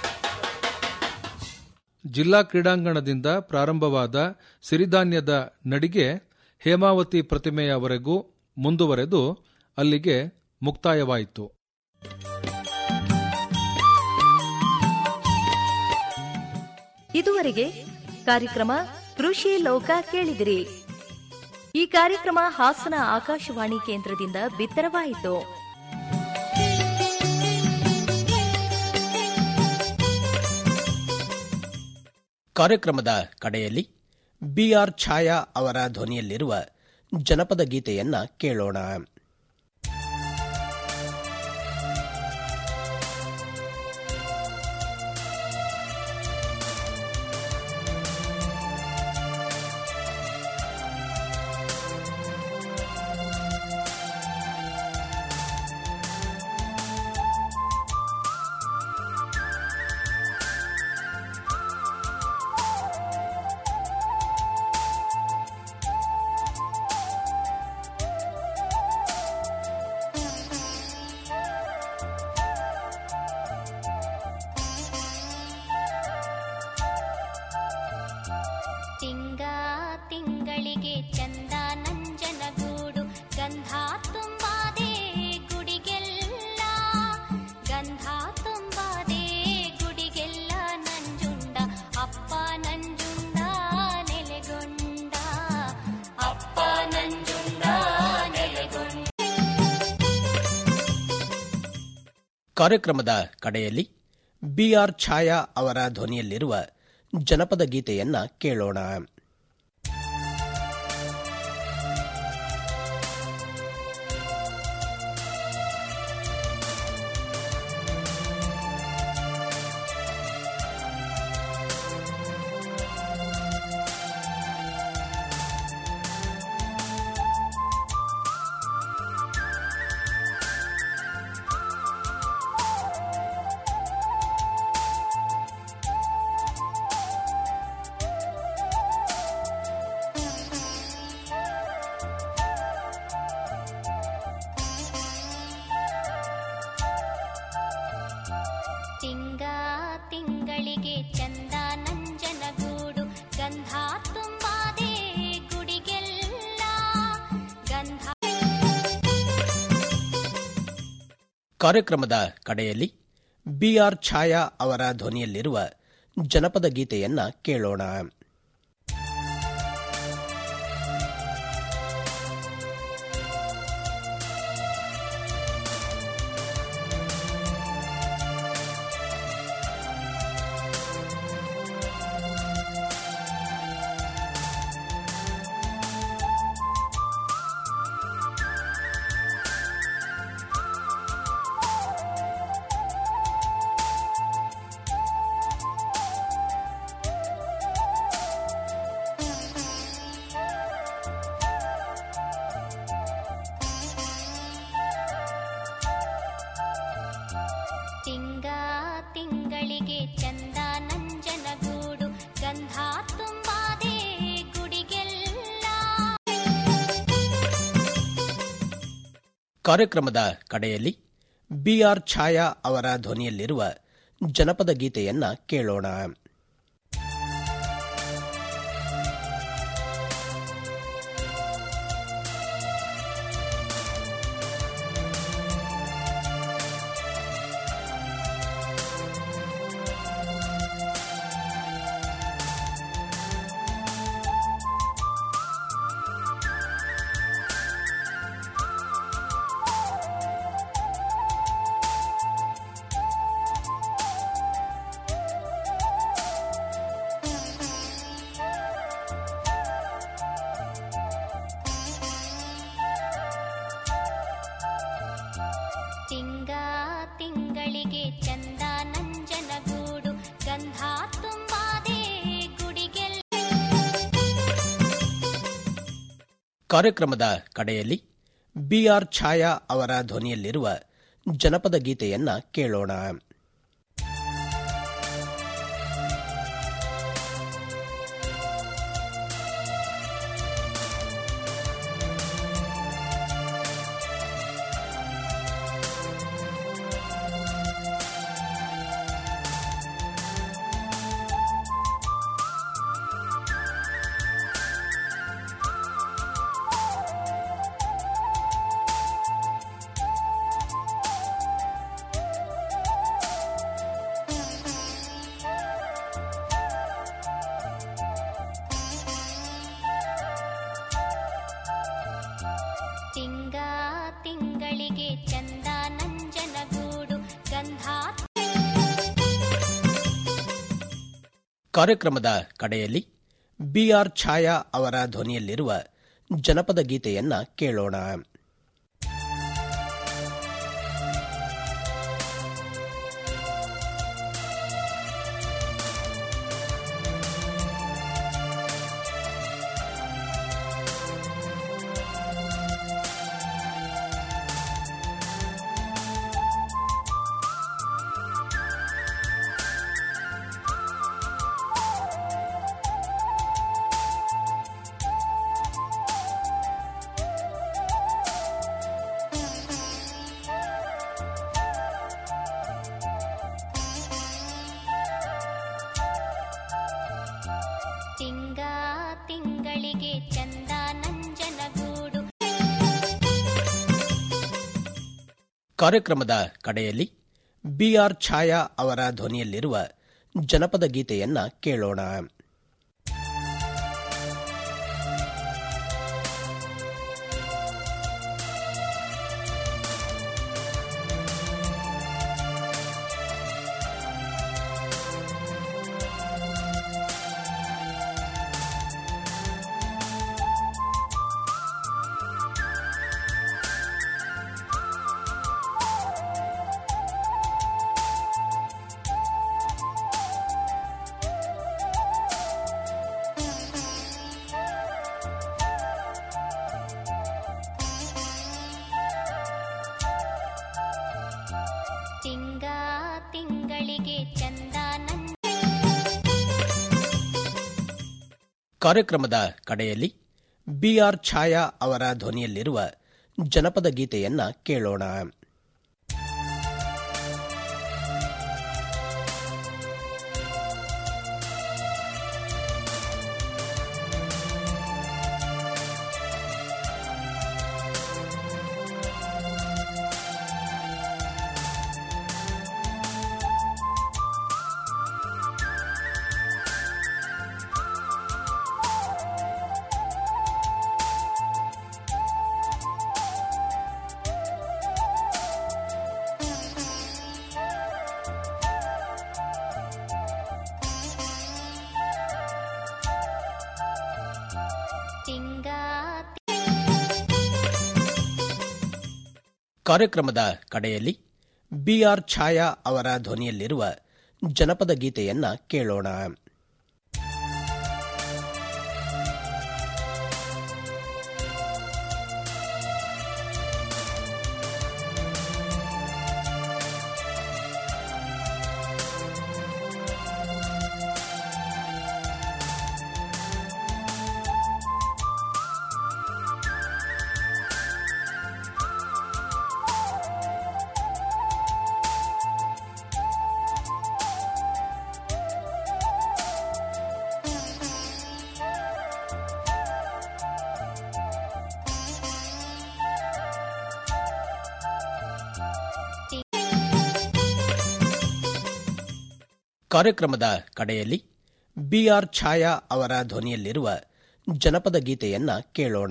ಜಿಲ್ಲಾ ಕ್ರೀಡಾಂಗಣದಿಂದ ಪ್ರಾರಂಭವಾದ ಸಿರಿಧಾನ್ಯದ ನಡಿಗೆ ಹೇಮಾವತಿ ಪ್ರತಿಮೆಯವರೆಗೂ ಮುಂದುವರೆದು ಅಲ್ಲಿಗೆ ಇದುವರೆಗೆ ಕಾರ್ಯಕ್ರಮ ಕೃಷಿ ಲೋಕ ಕೇಳಿದಿರಿ ಈ ಕಾರ್ಯಕ್ರಮ ಹಾಸನ ಆಕಾಶವಾಣಿ ಕೇಂದ್ರದಿಂದ ಬಿತ್ತರವಾಯಿತು ಕಾರ್ಯಕ್ರಮದ ಕಡೆಯಲ್ಲಿ ಬಿಆರ್ ಛಾಯಾ ಅವರ ಧ್ವನಿಯಲ್ಲಿರುವ ಜನಪದ ಗೀತೆಯನ್ನ ಕೇಳೋಣ ತಿಂಗ ತಿಂಗಳಿಗೆ ಚಂದ ನಂಜನಗೂಡು ಗಂಧ ತುಂಬಾದೆ ಗುಡಿಗೆಲ್ಲ ಗಂಧ ತುಂಬಾದೆ ಗುಡಿಗೆಲ್ಲ ನಂಜುಂಡ ಅಪ್ಪ ನಂಜುಂಡ ನೆಲೆಗೊಂಡ ಅಪ್ಪ ನಂಜುಂಡ ನೆಲೆಗೊಂಡ ಕಾರ್ಯಕ್ರಮದ ಕಡೆಯಲ್ಲಿ ಬಿಆರ್ ಛಾಯಾ ಅವರ ಧ್ವನಿಯಲ್ಲಿರುವ ಜನಪದ ಗೀತೆಯನ್ನ ಕೇಳೋಣ ತಿಂಗ ತಿಂಗಳಿಗೆ ಚಂದ ನಂಜನಗೂಡು ಗಂಧ ತುಂಬಾದೆ ಗುಡಿಗೆಲ್ಲ ಗಂಧ ಕಾರ್ಯಕ್ರಮದ ಕಡೆಯಲ್ಲಿ ಬಿಆರ್ ಛಾಯಾ ಅವರ ಧ್ವನಿಯಲ್ಲಿರುವ ಜನಪದ ಗೀತೆಯನ್ನ ಕೇಳೋಣ ತಿಂಗ ತಿಂಗಳಿಗೆ ಚಂದ ನಂಜನಗೂಡು ಗಂಧ ತುಂಬಾದೆ ಗುಡಿಗೆಲ್ಲ ಕಾರ್ಯಕ್ರಮದ ಕಡೆಯಲ್ಲಿ ಬಿಆರ್ ಛಾಯಾ ಅವರ ಧ್ವನಿಯಲ್ಲಿರುವ ಜನಪದ ಗೀತೆಯನ್ನ ಕೇಳೋಣ ತಿಂಗ ತಿಂಗಳಿಗೆ ಚಂದ ನಂಜನಗೂಡು ಗಂಧ ತುಂಬಾದೆ ಗುಡಿಗೆಲ್ಲ ಕಾರ್ಯಕ್ರಮದ ಕಡೆಯಲ್ಲಿ ಬಿಆರ್ ಛಾಯಾ ಅವರ ಧ್ವನಿಯಲ್ಲಿರುವ ಜನಪದ ಗೀತೆಯನ್ನ ಕೇಳೋಣ ತಿಂಗಳಿಗೆ ಚಂದ ನಂಜನಗೂಡು ಗಂಧಾ ಕಾರ್ಯಕ್ರಮದ ಕಡೆಯಲ್ಲಿ ಬಿಆರ್ ಛಾಯಾ ಅವರ ಧ್ವನಿಯಲ್ಲಿರುವ ಜನಪದ ಗೀತೆಯನ್ನ ಕೇಳೋಣ ತಿಂಗ ತಿಂಗಳಿಗೆ ಚಂದ ನಂಜನಗೂಡು ಕಾರ್ಯಕ್ರಮದ ಕಡೆಯಲ್ಲಿ ಬಿಆರ್ ಛಾಯಾ ಅವರ ಧ್ವನಿಯಲ್ಲಿರುವ ಜನಪದ ಗೀತೆಯನ್ನ ಕೇಳೋಣ ತಿಂಗ ತಿಂಗಳಿಗೆ ಚಂದ ನಂಜ ಕಾರ್ಯಕ್ರಮದ ಕಡೆಯಲ್ಲಿ ಬಿಆರ್ ಛಾಯಾ ಅವರ ಧ್ವನಿಯಲ್ಲಿರುವ ಜನಪದ ಗೀತೆಯನ್ನ ಕೇಳೋಣ ತಿಂಗ ಕಾರ್ಯಕ್ರಮದ ಕಡೆಯಲ್ಲಿ ಬಿಆರ್ ಛಾಯಾ ಅವರ ಧ್ವನಿಯಲ್ಲಿರುವ ಜನಪದ ಗೀತೆಯನ್ನ ಕೇಳೋಣ ಕಾರ್ಯಕ್ರಮದ ಕಡೆಯಲ್ಲಿ ಬಿಆರ್ ಛಾಯಾ ಅವರ ಧ್ವನಿಯಲ್ಲಿರುವ ಜನಪದ ಗೀತೆಯನ್ನ ಕೇಳೋಣ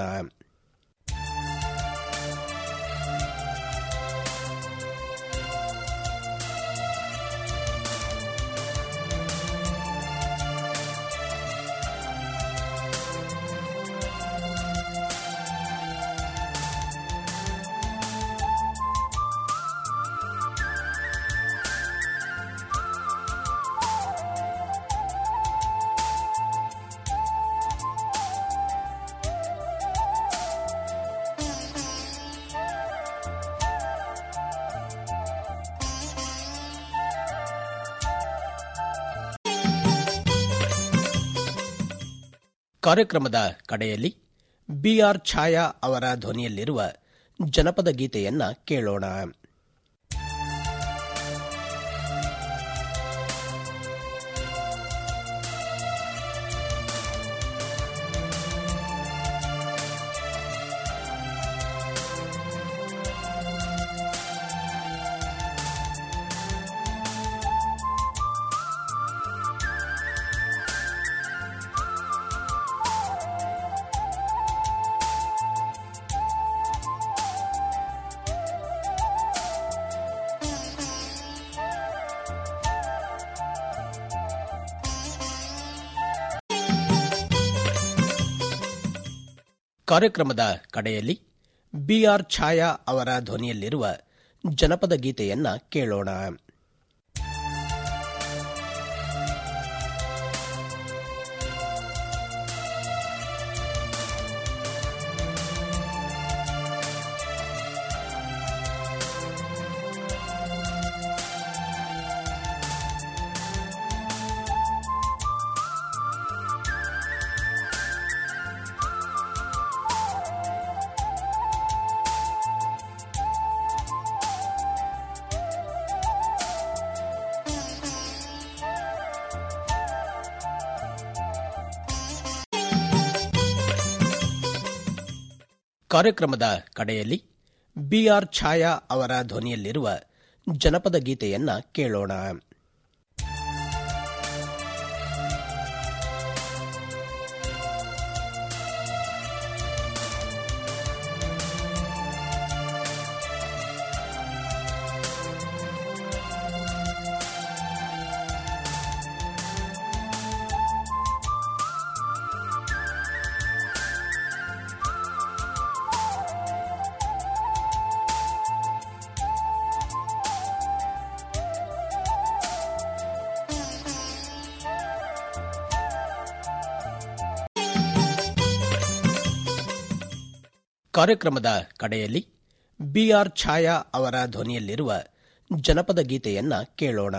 ಕಾರ್ಯಕ್ರಮದ ಕಡೆಯಲ್ಲಿ ಬಿಆರ್ ಛಾಯಾ ಅವರ ಧ್ವನಿಯಲ್ಲಿರುವ ಜನಪದ ಗೀತೆಯನ್ನ ಕೇಳೋಣ ಕಾರ್ಯಕ್ರಮದ ಕಡೆಯಲ್ಲಿ ಬಿಆರ್ ಛಾಯಾ ಅವರ ಧ್ವನಿಯಲ್ಲಿರುವ ಜನಪದ ಗೀತೆಯನ್ನ ಕೇಳೋಣ ಕಾರ್ಯಕ್ರಮದ ಕಡೆಯಲ್ಲಿ ಬಿಆರ್ ಛಾಯಾ ಅವರ ಧ್ವನಿಯಲ್ಲಿರುವ ಜನಪದ ಗೀತೆಯನ್ನ ಕೇಳೋಣ ಕಾರ್ಯಕ್ರಮದ ಕಡೆಯಲ್ಲಿ ಬಿಆರ್ ಛಾಯಾ ಅವರ ಧ್ವನಿಯಲ್ಲಿರುವ ಜನಪದ ಗೀತೆಯನ್ನ ಕೇಳೋಣ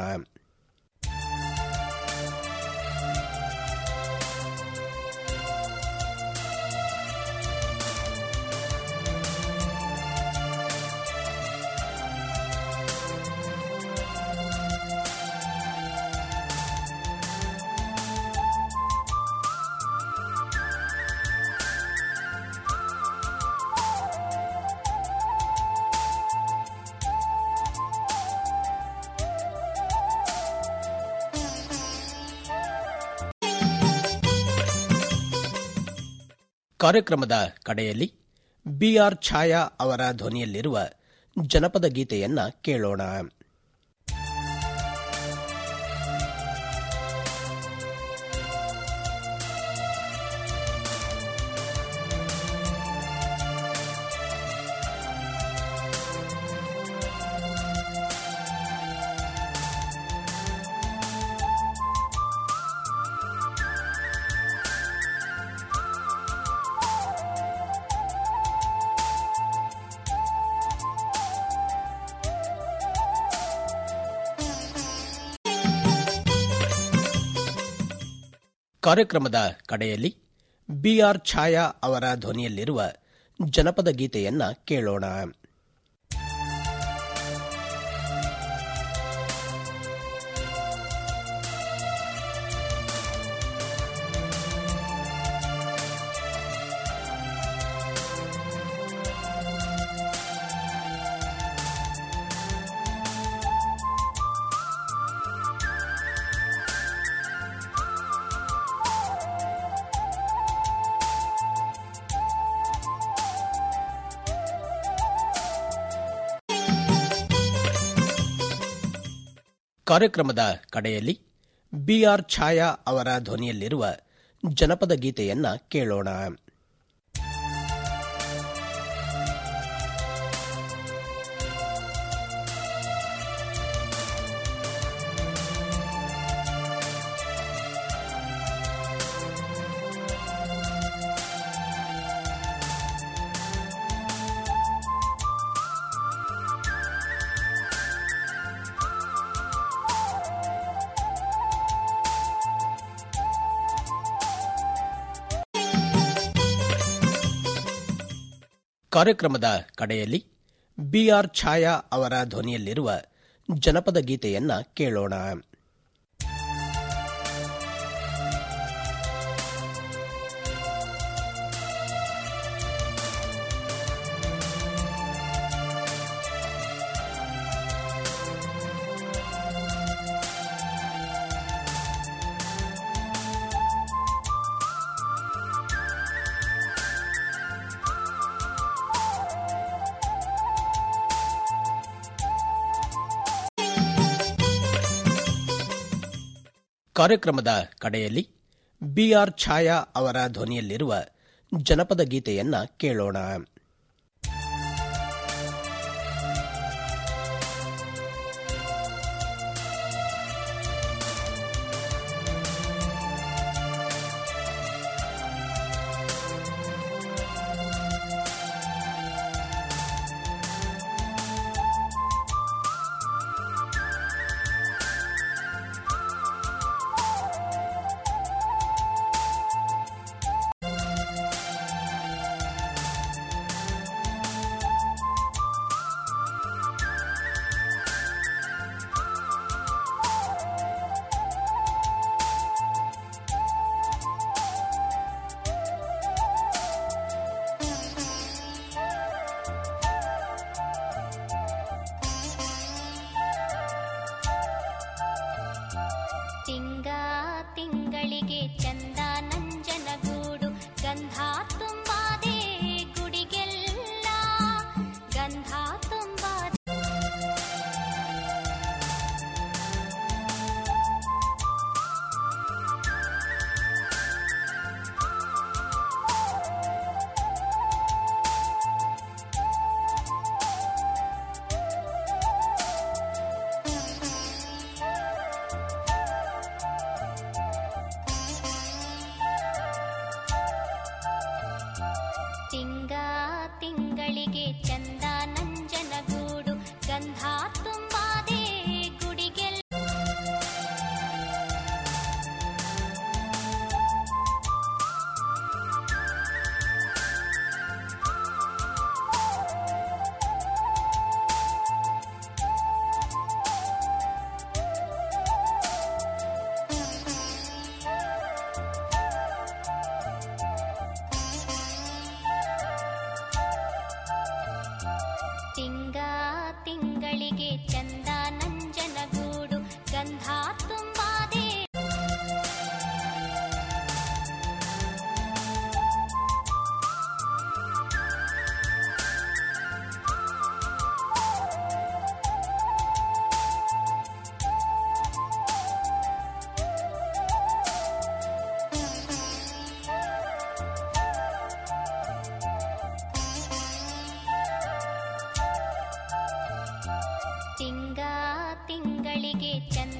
ಕಾರ್ಯಕ್ರಮದ ಕಡೆಯಲ್ಲಿ ಬಿಆರ್ ಛಾಯಾ ಅವರ ಧ್ವನಿಯಲ್ಲಿರುವ ಜನಪದ ಗೀತೆಯನ್ನ ಕೇಳೋಣ ಕಾರ್ಯಕ್ರಮದ ಕಡೆಯಲ್ಲಿ ಬಿಆರ್ ಛಾಯಾ ಅವರ ಧ್ವನಿಯಲ್ಲಿರುವ ಜನಪದ ಗೀತೆಯನ್ನ ಕೇಳೋಣ ಕಾರ್ಯಕ್ರಮದ ಕಡೆಯಲ್ಲಿ ಬಿಆರ್ ಛಾಯಾ ಅವರ ಧ್ವನಿಯಲ್ಲಿರುವ ಜನಪದ ಗೀತೆಯನ್ನ ಕೇಳೋಣ ಕಾರ್ಯಕ್ರಮದ ಕಡೆಯಲ್ಲಿ ಬಿಆರ್ ಛಾಯಾ ಅವರ ಧ್ವನಿಯಲ್ಲಿರುವ ಜನಪದ ಗೀತೆಯನ್ನ ಕೇಳೋಣ ಕಾರ್ಯಕ್ರಮದ ಕಡೆಯಲ್ಲಿ ಬಿಆರ್ ಛಾಯಾ ಅವರ ಧ್ವನಿಯಲ್ಲಿರುವ ಜನಪದ ಗೀತೆಯನ್ನ ಕೇಳೋಣ ತಿಂಗ ತಿಂಗಳಿಗೆ ಚಂದ ನಂಜನಗೂಡು ಗಂಧ ತುಂಬಾದೆ ಗುಡಿಗೆಲ್ಲ ಗಂಧ ತುಂಬಾದೆ ತಿಂಗ ತಿಂಗಳಿಗೆ ಚಂದ ನಂಜನಗೂಡು ಗಂಧ ತುಂಬಾದೆ ಗುಡಿಗೆಲ್ಲ ತಿಂಗ ತಿಂಗಳಿಗೆ ಚಂದ ನಂಜನಗೂಡು ಗಂಧ ತುಂಬಾದೆ ತಿಂಗ ತಿಂಗಳಿಗೆ ಚಂದ